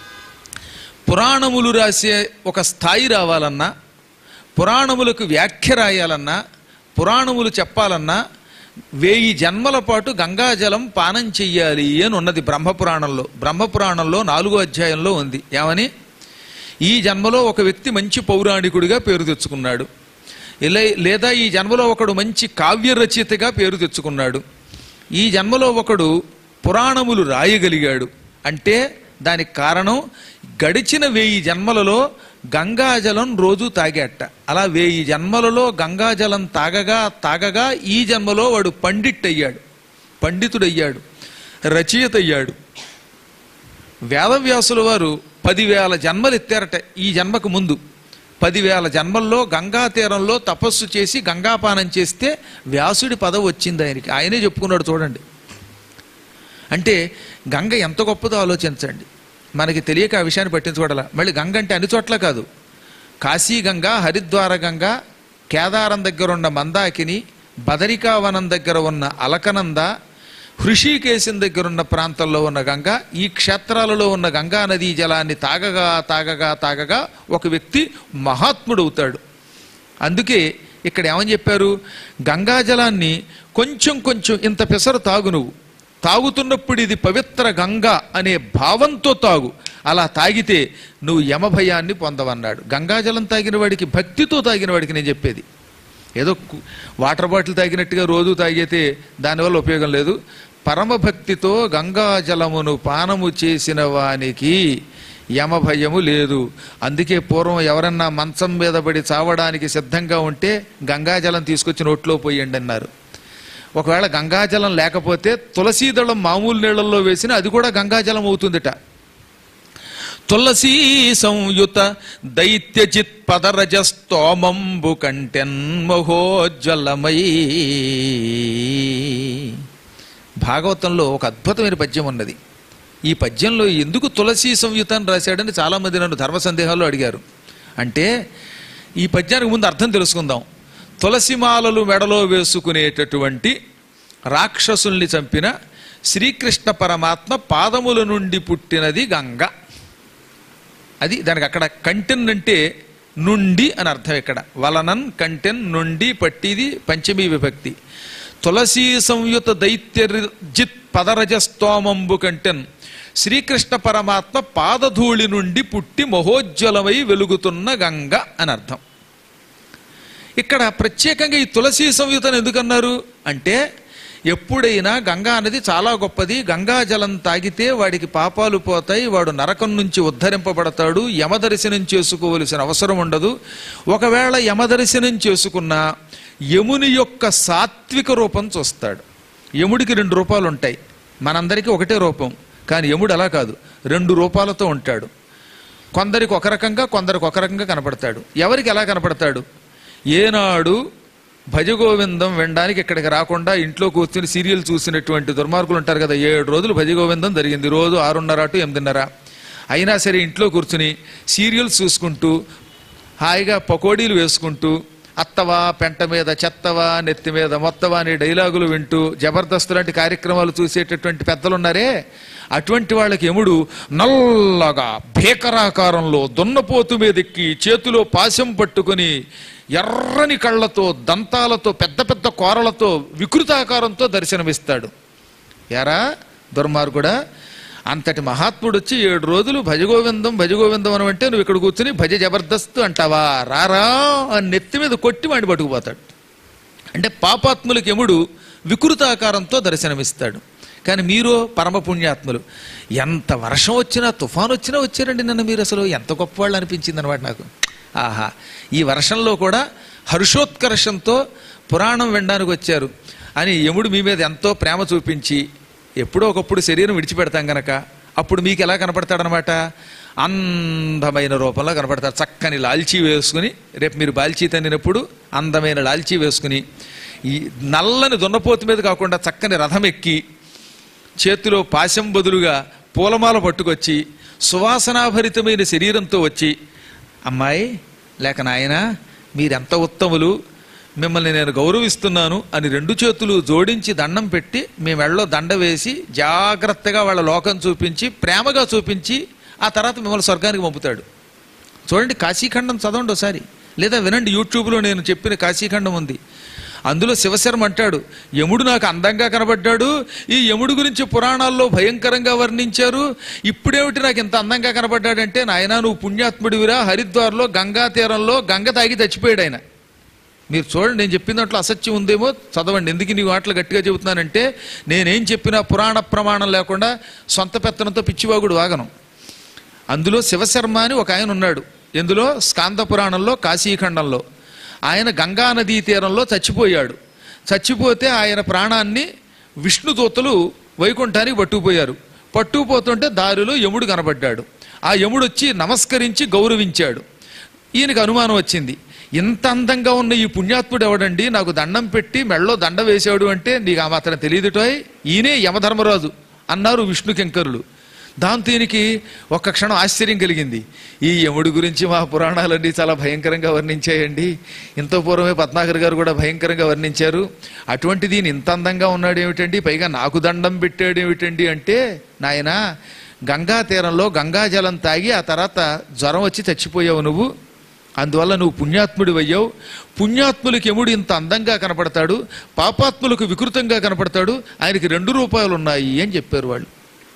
Speaker 3: పురాణములు రాసే ఒక స్థాయి రావాలన్నా పురాణములకు వ్యాఖ్య రాయాలన్నా పురాణములు చెప్పాలన్నా వెయ్యి జన్మల పాటు గంగాజలం పానం చెయ్యాలి అని ఉన్నది బ్రహ్మపురాణంలో బ్రహ్మపురాణంలో నాలుగో అధ్యాయంలో ఉంది ఏమని ఈ జన్మలో ఒక వ్యక్తి మంచి పౌరాణికుడిగా పేరు తెచ్చుకున్నాడు ఇలా లేదా ఈ జన్మలో ఒకడు మంచి కావ్య రచయితగా పేరు తెచ్చుకున్నాడు ఈ జన్మలో ఒకడు పురాణములు రాయగలిగాడు అంటే దానికి కారణం గడిచిన వెయ్యి జన్మలలో గంగాజలం రోజు తాగేట అలా వెయ్యి జన్మలలో గంగాజలం తాగగా తాగగా ఈ జన్మలో వాడు పండిట్ అయ్యాడు పండితుడయ్యాడు రచయిత అయ్యాడు వేదవ్యాసుల వారు పదివేల జన్మలు ఎత్తారట ఈ జన్మకు ముందు పదివేల జన్మల్లో గంగా తీరంలో తపస్సు చేసి గంగాపానం చేస్తే వ్యాసుడి పదవి వచ్చింది ఆయనకి ఆయనే చెప్పుకున్నాడు చూడండి అంటే గంగ ఎంత గొప్పదో ఆలోచించండి మనకి తెలియక ఆ విషయాన్ని పట్టించుకోవడాల మళ్ళీ గంగ అంటే అన్ని చోట్ల కాదు కాశీ గంగ హరిద్వార గంగ కేదారం దగ్గర ఉన్న మందాకిని బదరికావనం దగ్గర ఉన్న అలకనంద హృషికేశం దగ్గర ఉన్న ప్రాంతంలో ఉన్న గంగ ఈ క్షేత్రాలలో ఉన్న గంగా నదీ జలాన్ని తాగగా తాగగా తాగగా ఒక వ్యక్తి మహాత్ముడవుతాడు అందుకే ఇక్కడ ఏమని చెప్పారు గంగా జలాన్ని కొంచెం కొంచెం ఇంత పెసరు తాగు నువ్వు తాగుతున్నప్పుడు ఇది పవిత్ర గంగ అనే భావంతో తాగు అలా తాగితే నువ్వు యమభయాన్ని పొందవన్నాడు గంగాజలం తాగిన వాడికి భక్తితో తాగిన వాడికి నేను చెప్పేది ఏదో కు- వాటర్ బాటిల్ తాగినట్టుగా రోజు తాగితే దానివల్ల ఉపయోగం లేదు పరమభక్తితో గంగాజలమును పానము చేసిన వానికి యమభయము లేదు అందుకే పూర్వం ఎవరన్నా మంచం మీద పడి చావడానికి సిద్ధంగా ఉంటే గంగాజలం తీసుకొచ్చి నోట్లో పోయండి అన్నారు ఒకవేళ గంగాజలం లేకపోతే తులసీదళం మామూలు నీళ్ళల్లో వేసిన అది కూడా గంగాజలం అవుతుందిట తులసీ సంయుత దైత్యజిత్ పదరజస్తోమంబు కంటెన్మహోజ్వలమై భాగవతంలో ఒక అద్భుతమైన పద్యం ఉన్నది ఈ పద్యంలో ఎందుకు తులసీ సంయుత అని రాశాడని చాలామంది నన్ను ధర్మ సందేహాల్లో అడిగారు అంటే ఈ పద్యానికి ముందు అర్థం తెలుసుకుందాం తులసిమాలలు మెడలో వేసుకునేటటువంటి రాక్షసుల్ని చంపిన శ్రీకృష్ణ పరమాత్మ పాదముల నుండి పుట్టినది గంగ అది దానికి అక్కడ కంటెన్ అంటే నుండి అని అర్థం ఇక్కడ వలనన్ కంటెన్ నుండి పట్టిది పంచమీ విభక్తి తులసీ సంయుత దైత్యజిత్ పదరజస్తోమంబు కంటెన్ శ్రీకృష్ణ పరమాత్మ పాదధూళి నుండి పుట్టి మహోజ్వలమై వెలుగుతున్న గంగ అని అర్థం ఇక్కడ ప్రత్యేకంగా ఈ తులసీ సంయుతను ఎందుకన్నారు అంటే ఎప్పుడైనా గంగా నది చాలా గొప్పది గంగా జలం తాగితే వాడికి పాపాలు పోతాయి వాడు నరకం నుంచి ఉద్ధరింపబడతాడు యమదర్శనం చేసుకోవలసిన అవసరం ఉండదు ఒకవేళ యమదర్శనం చేసుకున్నా యముని యొక్క సాత్విక రూపం చూస్తాడు యముడికి రెండు రూపాలు ఉంటాయి మనందరికీ ఒకటే రూపం కానీ యముడు అలా కాదు రెండు రూపాలతో ఉంటాడు కొందరికి ఒక రకంగా కొందరికి ఒక రకంగా కనపడతాడు ఎవరికి ఎలా కనపడతాడు ఏనాడు భజగోవిందం వినడానికి ఇక్కడికి రాకుండా ఇంట్లో కూర్చుని సీరియల్ చూసినటువంటి దుర్మార్గులు ఉంటారు కదా ఏడు రోజులు భజగోవిందం జరిగింది రోజు ఆరున్నర టు ఎనిమిదిన్నర అయినా సరే ఇంట్లో కూర్చుని సీరియల్స్ చూసుకుంటూ హాయిగా పకోడీలు వేసుకుంటూ అత్తవా పెంట మీద చెత్తవా నెత్తి మీద మొత్తవా అనే డైలాగులు వింటూ జబర్దస్త్ లాంటి కార్యక్రమాలు చూసేటటువంటి పెద్దలున్నారే అటువంటి వాళ్ళకి ఎముడు నల్లగా భీకరాకారంలో దున్నపోతు మీదెక్కి చేతిలో పాశం పట్టుకొని ఎర్రని కళ్ళతో దంతాలతో పెద్ద పెద్ద కోరలతో వికృతాకారంతో దర్శనమిస్తాడు ఎరా దుర్మార్గుడా అంతటి మహాత్ముడు వచ్చి ఏడు రోజులు భజగోవిందం భజగోవిందం అని అంటే నువ్వు ఇక్కడ కూర్చుని భజ జబర్దస్త్ అంటావా రారా అని నెత్తి మీద కొట్టి వాడిని పట్టుకుపోతాడు అంటే పాపాత్ములకి ఎముడు వికృతాకారంతో దర్శనమిస్తాడు కానీ మీరు పరమ పుణ్యాత్ములు ఎంత వర్షం వచ్చినా తుఫాన్ వచ్చినా వచ్చారండి నన్ను మీరు అసలు ఎంత గొప్పవాళ్ళు అనిపించింది అనమాట నాకు ఆహా ఈ వర్షంలో కూడా హర్షోత్కర్షంతో పురాణం వినడానికి వచ్చారు అని యముడు మీ మీద ఎంతో ప్రేమ చూపించి ఎప్పుడో ఒకప్పుడు శరీరం విడిచిపెడతాం గనక అప్పుడు మీకు ఎలా కనపడతాడనమాట అందమైన రూపంలో కనపడతాడు చక్కని లాల్చీ వేసుకుని రేపు మీరు బాల్చీ తన్నినప్పుడు అందమైన లాల్చీ వేసుకుని ఈ నల్లని దున్నపోతు మీద కాకుండా చక్కని రథం ఎక్కి చేతిలో పాశం బదులుగా పూలమాల పట్టుకొచ్చి సువాసనాభరితమైన శరీరంతో వచ్చి అమ్మాయి లేక నాయన మీరెంత ఉత్తములు మిమ్మల్ని నేను గౌరవిస్తున్నాను అని రెండు చేతులు జోడించి దండం పెట్టి మీ మెళ్ళలో దండ వేసి జాగ్రత్తగా వాళ్ళ లోకం చూపించి ప్రేమగా చూపించి ఆ తర్వాత మిమ్మల్ని స్వర్గానికి పంపుతాడు చూడండి కాశీఖండం చదవండి ఒకసారి లేదా వినండి యూట్యూబ్లో నేను చెప్పిన కాశీఖండం ఉంది అందులో శివశర్మ అంటాడు యముడు నాకు అందంగా కనబడ్డాడు ఈ యముడు గురించి పురాణాల్లో భయంకరంగా వర్ణించారు ఇప్పుడేమిటి నాకు ఇంత అందంగా కనబడ్డాడంటే నాయనా నువ్వు పుణ్యాత్ముడివిరా హరిద్వార్లో గంగా తీరంలో గంగ తాగి చచ్చిపోయాడు ఆయన మీరు చూడండి నేను చెప్పిన దాంట్లో అసత్యం ఉందేమో చదవండి ఎందుకు నీ మాటలు గట్టిగా చెబుతున్నానంటే నేనేం చెప్పినా పురాణ ప్రమాణం లేకుండా సొంత పెత్తనంతో పిచ్చివాగుడు వాగను అందులో శివశర్మ అని ఒక ఆయన ఉన్నాడు ఎందులో స్కాంద పురాణంలో కాశీఖండంలో ఆయన గంగా నదీ తీరంలో చచ్చిపోయాడు చచ్చిపోతే ఆయన ప్రాణాన్ని విష్ణుదూతలు వైకుంఠానికి పట్టుకుపోయారు పట్టుకుపోతుంటే దారిలో యముడు కనబడ్డాడు ఆ యముడు వచ్చి నమస్కరించి గౌరవించాడు ఈయనకు అనుమానం వచ్చింది ఇంత అందంగా ఉన్న ఈ పుణ్యాత్ముడు ఎవడండి నాకు దండం పెట్టి మెళ్ళలో దండ వేశాడు అంటే నీకు ఆ మాత్రం తెలియదుటోయ్ ఈయనే యమధర్మరాజు అన్నారు విష్ణు కింకరులు దాంతో ఈయనకి ఒక్క క్షణం ఆశ్చర్యం కలిగింది ఈ యముడి గురించి మా పురాణాలన్నీ చాలా భయంకరంగా వర్ణించాయండి ఇంత పూర్వమే పద్మాకర్ గారు కూడా భయంకరంగా వర్ణించారు అటువంటి దీని ఇంత అందంగా ఉన్నాడు ఏమిటండి పైగా నాకు దండం పెట్టాడు ఏమిటండి అంటే నాయనా గంగా తీరంలో గంగా జలం తాగి ఆ తర్వాత జ్వరం వచ్చి చచ్చిపోయావు నువ్వు అందువల్ల నువ్వు పుణ్యాత్ముడు అయ్యావు పుణ్యాత్ములకి ఎముడు ఇంత అందంగా కనపడతాడు పాపాత్ములకు వికృతంగా కనపడతాడు ఆయనకి రెండు రూపాయలు ఉన్నాయి అని చెప్పారు వాళ్ళు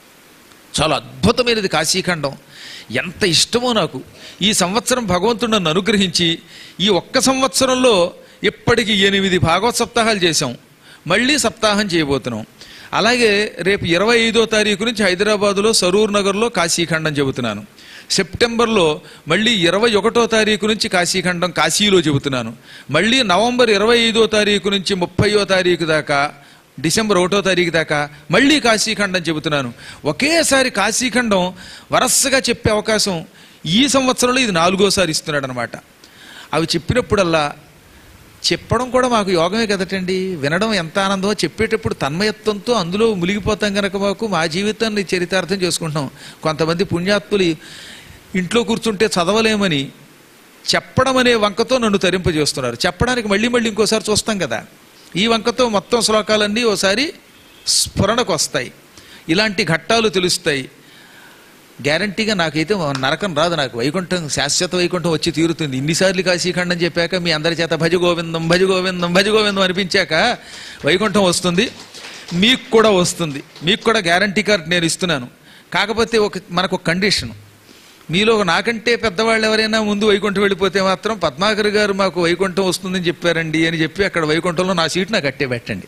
Speaker 3: చాలా అద్భుతమైనది కాశీఖండం ఎంత ఇష్టమో నాకు ఈ సంవత్సరం భగవంతుడు నన్ను అనుగ్రహించి ఈ ఒక్క సంవత్సరంలో ఇప్పటికి ఎనిమిది భాగవత సప్తాహాలు చేశాం మళ్ళీ సప్తాహం చేయబోతున్నాం అలాగే రేపు ఇరవై ఐదో తారీఖు నుంచి హైదరాబాదులో సరూర్ నగర్లో కాశీఖండం చెబుతున్నాను సెప్టెంబర్లో మళ్ళీ ఇరవై ఒకటో తారీఖు నుంచి కాశీఖండం కాశీలో చెబుతున్నాను మళ్ళీ నవంబర్ ఇరవై ఐదో తారీఖు నుంచి ముప్పయో తారీఖు దాకా డిసెంబర్ ఒకటో తారీఖు దాకా మళ్ళీ కాశీఖండం చెబుతున్నాను ఒకేసారి కాశీఖండం వరసగా చెప్పే అవకాశం ఈ సంవత్సరంలో ఇది నాలుగోసారి ఇస్తున్నాడు అనమాట అవి చెప్పినప్పుడల్లా చెప్పడం కూడా మాకు యోగమే కదటండి వినడం ఎంత ఆనందమో చెప్పేటప్పుడు తన్మయత్వంతో అందులో మునిగిపోతాం కనుక మాకు మా జీవితాన్ని చరితార్థం చేసుకుంటున్నాం కొంతమంది పుణ్యాత్ములు ఇంట్లో కూర్చుంటే చదవలేమని చెప్పడం అనే వంకతో నన్ను తరింపజేస్తున్నారు చెప్పడానికి మళ్ళీ మళ్ళీ ఇంకోసారి చూస్తాం కదా ఈ వంకతో మొత్తం శ్లోకాలన్నీ ఓసారి స్ఫురణకు వస్తాయి ఇలాంటి ఘట్టాలు తెలుస్తాయి గ్యారంటీగా నాకైతే నరకం రాదు నాకు వైకుంఠం శాశ్వత వైకుంఠం వచ్చి తీరుతుంది ఇన్నిసార్లు కాశీఖండం చెప్పాక మీ అందరి చేత భజ గోవిందం భజ గోవిందం భజ గోవిందం అనిపించాక వైకుంఠం వస్తుంది మీకు కూడా వస్తుంది మీకు కూడా గ్యారంటీ కార్డ్ నేను ఇస్తున్నాను కాకపోతే ఒక మనకు ఒక కండిషన్ మీలో నాకంటే పెద్దవాళ్ళు ఎవరైనా ముందు వైకుంఠం వెళ్ళిపోతే మాత్రం పద్మాకర్ గారు మాకు వైకుంఠం వస్తుందని చెప్పారండి అని చెప్పి అక్కడ వైకుంఠంలో నా సీట్ నాకు అట్టే పెట్టండి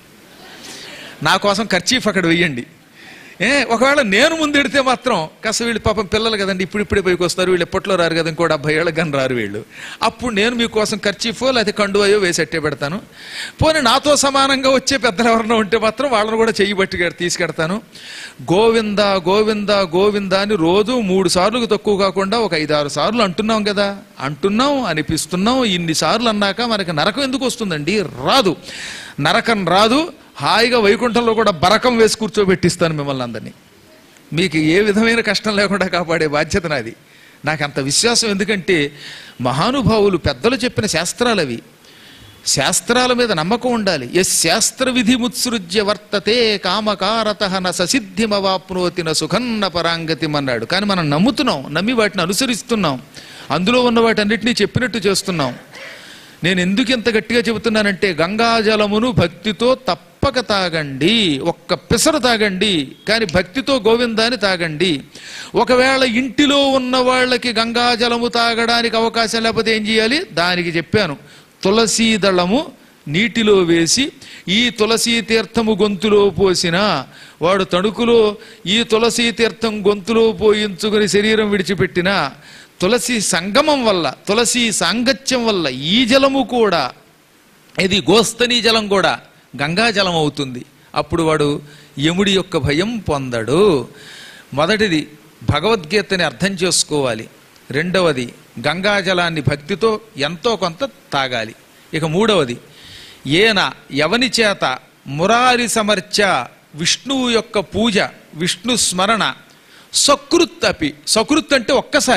Speaker 3: నా కోసం ఖర్చీఫ్ అక్కడ వెయ్యండి ఏ ఒకవేళ నేను ముందెడితే మాత్రం కాస్త వీళ్ళు పాపం పిల్లలు కదండి ఇప్పుడు ఇప్పుడే పైకి వస్తారు వీళ్ళు ఎప్పట్లో రారు కదా ఇంకో డెబ్బై ఏళ్ళకి కానీ రారు వీళ్ళు అప్పుడు నేను మీకోసం ఖర్చీఫో లేకపోతే కండువాయో వేసి అట్టే పెడతాను పోనీ నాతో సమానంగా వచ్చే పెద్దలు ఎవరైనా ఉంటే మాత్రం వాళ్ళని కూడా చెయ్యి బట్టి తీసుకెడతాను గోవింద గోవింద గోవింద అని రోజు మూడు సార్లు తక్కువ కాకుండా ఒక ఐదారు సార్లు అంటున్నాం కదా అంటున్నాం అనిపిస్తున్నాం ఇన్ని సార్లు అన్నాక మనకి నరకం ఎందుకు వస్తుందండి రాదు నరకం రాదు హాయిగా వైకుంఠంలో కూడా బరకం వేసి కూర్చోబెట్టిస్తాను మిమ్మల్ని అందరినీ మీకు ఏ విధమైన కష్టం లేకుండా కాపాడే బాధ్యత నాది నాకు అంత విశ్వాసం ఎందుకంటే మహానుభావులు పెద్దలు చెప్పిన శాస్త్రాలు అవి శాస్త్రాల మీద నమ్మకం ఉండాలి ఎస్ శాస్త్ర విధి ముత్సృజ్య వర్తతే కామకారత న ససిద్ధిమవాప్నోతి న సుఖన్న పరాంగతిం అన్నాడు కానీ మనం నమ్ముతున్నాం నమ్మి వాటిని అనుసరిస్తున్నాం అందులో ఉన్న వాటన్నిటినీ చెప్పినట్టు చేస్తున్నాం నేను ఎందుకు ఇంత గట్టిగా చెబుతున్నానంటే గంగాజలమును భక్తితో తప్పక తాగండి ఒక్క పిసరు తాగండి కానీ భక్తితో గోవిందాన్ని తాగండి ఒకవేళ ఇంటిలో ఉన్న వాళ్ళకి గంగాజలము తాగడానికి అవకాశం లేకపోతే ఏం చేయాలి దానికి చెప్పాను తులసీ దళము నీటిలో వేసి ఈ తులసీ తీర్థము గొంతులో పోసిన వాడు తణుకులో ఈ తులసీ తీర్థం గొంతులో పోయించుకుని శరీరం విడిచిపెట్టిన తులసి సంగమం వల్ల తులసి సాంగత్యం వల్ల ఈ జలము కూడా ఇది గోస్తని జలం కూడా గంగా జలం అవుతుంది అప్పుడు వాడు యముడి యొక్క భయం పొందడు మొదటిది భగవద్గీతని అర్థం చేసుకోవాలి రెండవది గంగా జలాన్ని భక్తితో ఎంతో కొంత తాగాలి ఇక మూడవది ఏన ఎవని చేత మురారి సమర్చ విష్ణువు యొక్క పూజ విష్ణు స్మరణ సకృత్ అపి సకృత్ అంటే ఒక్కసారి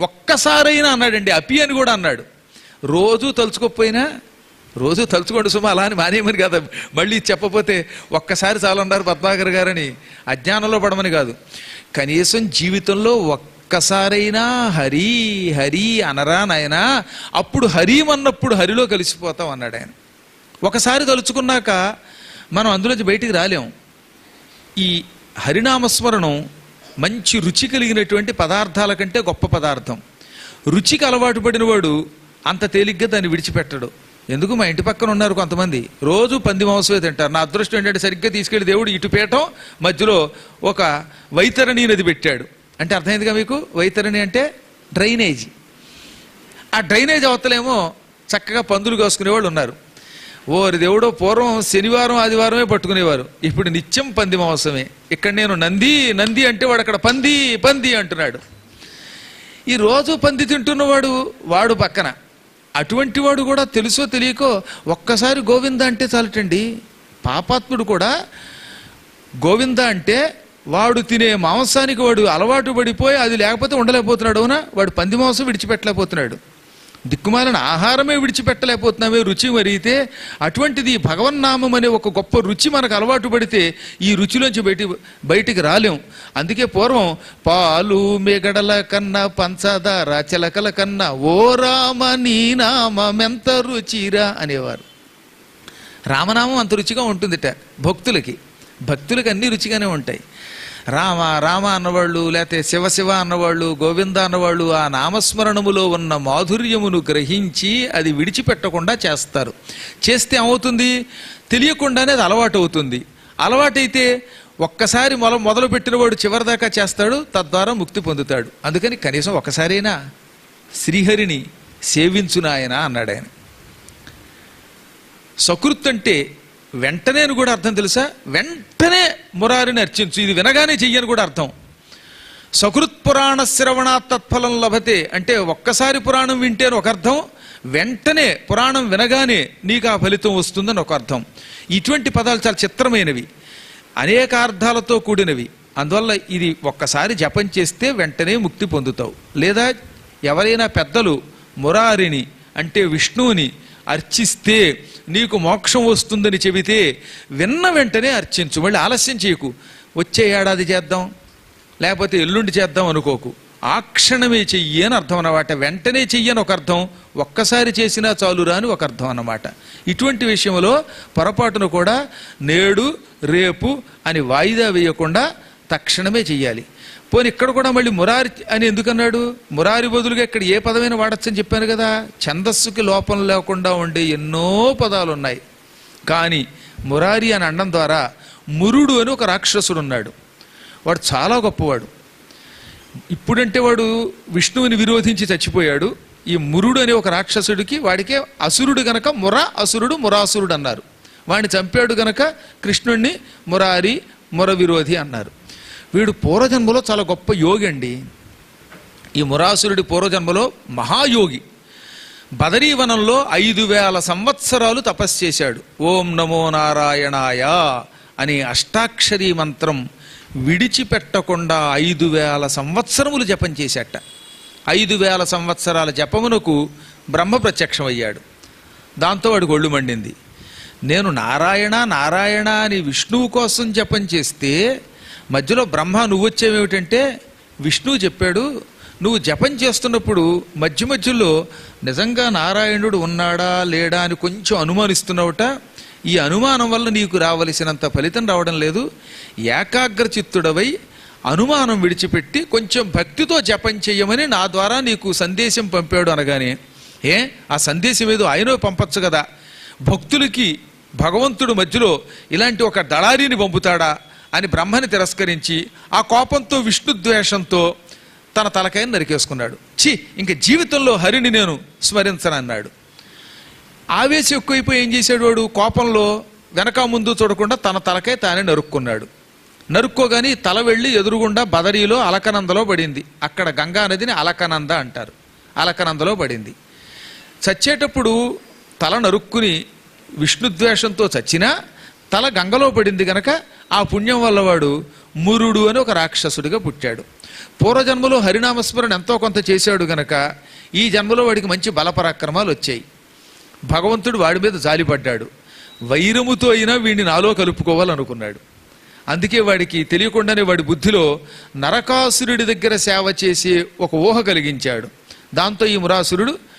Speaker 3: ఒక్కసారైనా అన్నాడండి అపి అని కూడా అన్నాడు రోజు తలుచుకోకపోయినా రోజు తలుచుకోండి సుమా అలా అని మానేయమని కాదు మళ్ళీ చెప్పపోతే ఒక్కసారి చాలన్నారు పద్మాకర్ గారని అజ్ఞానంలో పడమని కాదు కనీసం జీవితంలో ఒక్కసారైనా హరి హరి అనరా నాయనా అప్పుడు హరిం అన్నప్పుడు హరిలో కలిసిపోతాం అన్నాడు ఆయన ఒకసారి తలుచుకున్నాక మనం అందులోంచి బయటికి రాలేం ఈ హరినామస్మరణం మంచి రుచి కలిగినటువంటి పదార్థాల కంటే గొప్ప పదార్థం రుచికి అలవాటు పడినవాడు అంత తేలిగ్గా దాన్ని విడిచిపెట్టడు ఎందుకు మా ఇంటి పక్కన ఉన్నారు కొంతమంది రోజు పంది మాంసమే తింటారు నా అదృష్టం ఏంటంటే సరిగ్గా తీసుకెళ్లి దేవుడు ఇటు పీఠం మధ్యలో ఒక వైతరణి నది పెట్టాడు అంటే అర్థమైందిగా మీకు వైతరణి అంటే డ్రైనేజీ ఆ డ్రైనేజ్ అవతలేమో చక్కగా పందులు కోసుకునేవాళ్ళు ఉన్నారు ఓరి దేవుడో పూర్వం శనివారం ఆదివారమే పట్టుకునేవారు ఇప్పుడు నిత్యం పంది మాంసమే ఇక్కడ నేను నంది నంది అంటే వాడు అక్కడ పంది పంది అంటున్నాడు ఈ రోజు పంది తింటున్నవాడు వాడు పక్కన అటువంటి వాడు కూడా తెలుసో తెలియకో ఒక్కసారి గోవింద అంటే చాలటండి పాపాత్ముడు కూడా గోవింద అంటే వాడు తినే మాంసానికి వాడు అలవాటు పడిపోయి అది లేకపోతే ఉండలేకపోతున్నాడు అవునా వాడు పంది మాంసం విడిచిపెట్టలేకపోతున్నాడు దిక్కుమాలిన ఆహారమే విడిచిపెట్టలేకపోతున్నామే రుచి మరిగితే అటువంటిది భగవన్నామం అనే ఒక గొప్ప రుచి మనకు అలవాటు పడితే ఈ రుచిలోంచి బయటి బయటికి రాలేం అందుకే పూర్వం పాలు మెగడల కన్నా పంచదార చిలకల కన్నా ఓ రామ నీ నామెంత రుచిరా అనేవారు రామనామం అంత రుచిగా ఉంటుందిట భక్తులకి భక్తులకి అన్ని రుచిగానే ఉంటాయి రామ రామ అన్నవాళ్ళు లేకపోతే శివ శివ అన్నవాళ్ళు గోవింద అన్నవాళ్ళు ఆ నామస్మరణములో ఉన్న మాధుర్యమును గ్రహించి అది విడిచిపెట్టకుండా చేస్తారు చేస్తే ఏమవుతుంది తెలియకుండానే అది అలవాటు అవుతుంది అలవాటైతే ఒక్కసారి మొల మొదలు పెట్టినవాడు చివరిదాకా చేస్తాడు తద్వారా ముక్తి పొందుతాడు అందుకని కనీసం ఒక్కసారైనా శ్రీహరిని సేవించునాయన అన్నాడు ఆయన సకృత్ అంటే వెంటనే అని కూడా అర్థం తెలుసా వెంటనే మురారిని అర్చించు ఇది వినగానే చెయ్యని కూడా అర్థం సకృత్ పురాణ శ్రవణ తత్ఫలం లభతే అంటే ఒక్కసారి పురాణం వింటే అని ఒక అర్థం వెంటనే పురాణం వినగానే నీకు ఆ ఫలితం వస్తుందని ఒక అర్థం ఇటువంటి పదాలు చాలా చిత్రమైనవి అనేక అర్థాలతో కూడినవి అందువల్ల ఇది ఒక్కసారి జపం చేస్తే వెంటనే ముక్తి పొందుతావు లేదా ఎవరైనా పెద్దలు మురారిని అంటే విష్ణువుని అర్చిస్తే నీకు మోక్షం వస్తుందని చెబితే విన్న వెంటనే అర్చించు మళ్ళీ ఆలస్యం చేయకు వచ్చే ఏడాది చేద్దాం లేకపోతే ఎల్లుండి చేద్దాం అనుకోకు ఆ క్షణమే చెయ్యి అని అర్థం అన్నమాట వెంటనే చెయ్యని ఒక అర్థం ఒక్కసారి చేసినా చాలురా అని ఒక అర్థం అన్నమాట ఇటువంటి విషయంలో పొరపాటును కూడా నేడు రేపు అని వాయిదా వేయకుండా తక్షణమే చెయ్యాలి పోనీ ఇక్కడ కూడా మళ్ళీ మురారి అని ఎందుకన్నాడు మురారి బదులుగా ఇక్కడ ఏ పదమైనా వాడచ్చని చెప్పాను కదా ఛందస్సుకి లోపం లేకుండా ఉండే ఎన్నో పదాలు ఉన్నాయి కానీ మురారి అని అనడం ద్వారా మురుడు అని ఒక రాక్షసుడు ఉన్నాడు వాడు చాలా గొప్పవాడు ఇప్పుడంటే వాడు విష్ణువుని విరోధించి చచ్చిపోయాడు ఈ మురుడు అనే ఒక రాక్షసుడికి వాడికే అసురుడు గనక ముర అసురుడు మురాసురుడు అన్నారు వాడిని చంపాడు గనక కృష్ణుణ్ణి మురారి ముర విరోధి అన్నారు వీడు పూర్వజన్మలో చాలా గొప్ప యోగి అండి ఈ మురాసురుడి పూర్వజన్మలో మహాయోగి బదరీవనంలో ఐదు వేల సంవత్సరాలు తపస్సు చేశాడు ఓం నమో నారాయణాయ అనే అష్టాక్షరీ మంత్రం విడిచిపెట్టకుండా ఐదు వేల సంవత్సరములు జపం చేశాట ఐదు వేల సంవత్సరాల జపమునకు బ్రహ్మ ప్రత్యక్షమయ్యాడు దాంతో వాడికి ఒళ్ళు మండింది నేను నారాయణ నారాయణ అని విష్ణువు కోసం జపం చేస్తే మధ్యలో బ్రహ్మ నువ్వు వచ్చేవేమిటంటే విష్ణువు చెప్పాడు నువ్వు జపం చేస్తున్నప్పుడు మధ్య మధ్యలో నిజంగా నారాయణుడు ఉన్నాడా లేడా అని కొంచెం అనుమానిస్తున్నావుట ఈ అనుమానం వల్ల నీకు రావలసినంత ఫలితం రావడం లేదు ఏకాగ్ర చిత్తుడవై అనుమానం విడిచిపెట్టి కొంచెం భక్తితో జపం చెయ్యమని నా ద్వారా నీకు సందేశం పంపాడు అనగానే ఏ ఆ సందేశం ఏదో ఆయనో పంపచ్చు కదా భక్తులకి భగవంతుడు మధ్యలో ఇలాంటి ఒక దళారీని పంపుతాడా అని బ్రహ్మని తిరస్కరించి ఆ కోపంతో విష్ణు ద్వేషంతో తన తలకాయని నరికేసుకున్నాడు ఛీ ఇంక జీవితంలో హరిని నేను స్మరించనన్నాడు ఆవేశం ఎక్కువైపోయి ఏం చేశాడు వాడు కోపంలో వెనక ముందు చూడకుండా తన తలకాయ తానే నరుక్కున్నాడు నరుక్కోగాని తల వెళ్ళి ఎదురుగుండా బదరీలో అలకనందలో పడింది అక్కడ గంగా నదిని అలకనంద అంటారు అలకనందలో పడింది చచ్చేటప్పుడు తల నరుక్కుని విష్ణుద్వేషంతో చచ్చినా తల గంగలో పడింది గనక ఆ పుణ్యం వల్ల వాడు మురుడు అని ఒక రాక్షసుడిగా పుట్టాడు పూర్వజన్మలో హరినామస్మరణ ఎంతో కొంత చేశాడు గనక ఈ జన్మలో వాడికి మంచి బలపరాక్రమాలు వచ్చాయి భగవంతుడు వాడి మీద జాలిపడ్డాడు వైరముతో అయినా వీడిని నాలో కలుపుకోవాలనుకున్నాడు అందుకే వాడికి తెలియకుండానే వాడి బుద్ధిలో నరకాసురుడి దగ్గర సేవ చేసే ఒక ఊహ కలిగించాడు దాంతో ఈ మురాసురుడు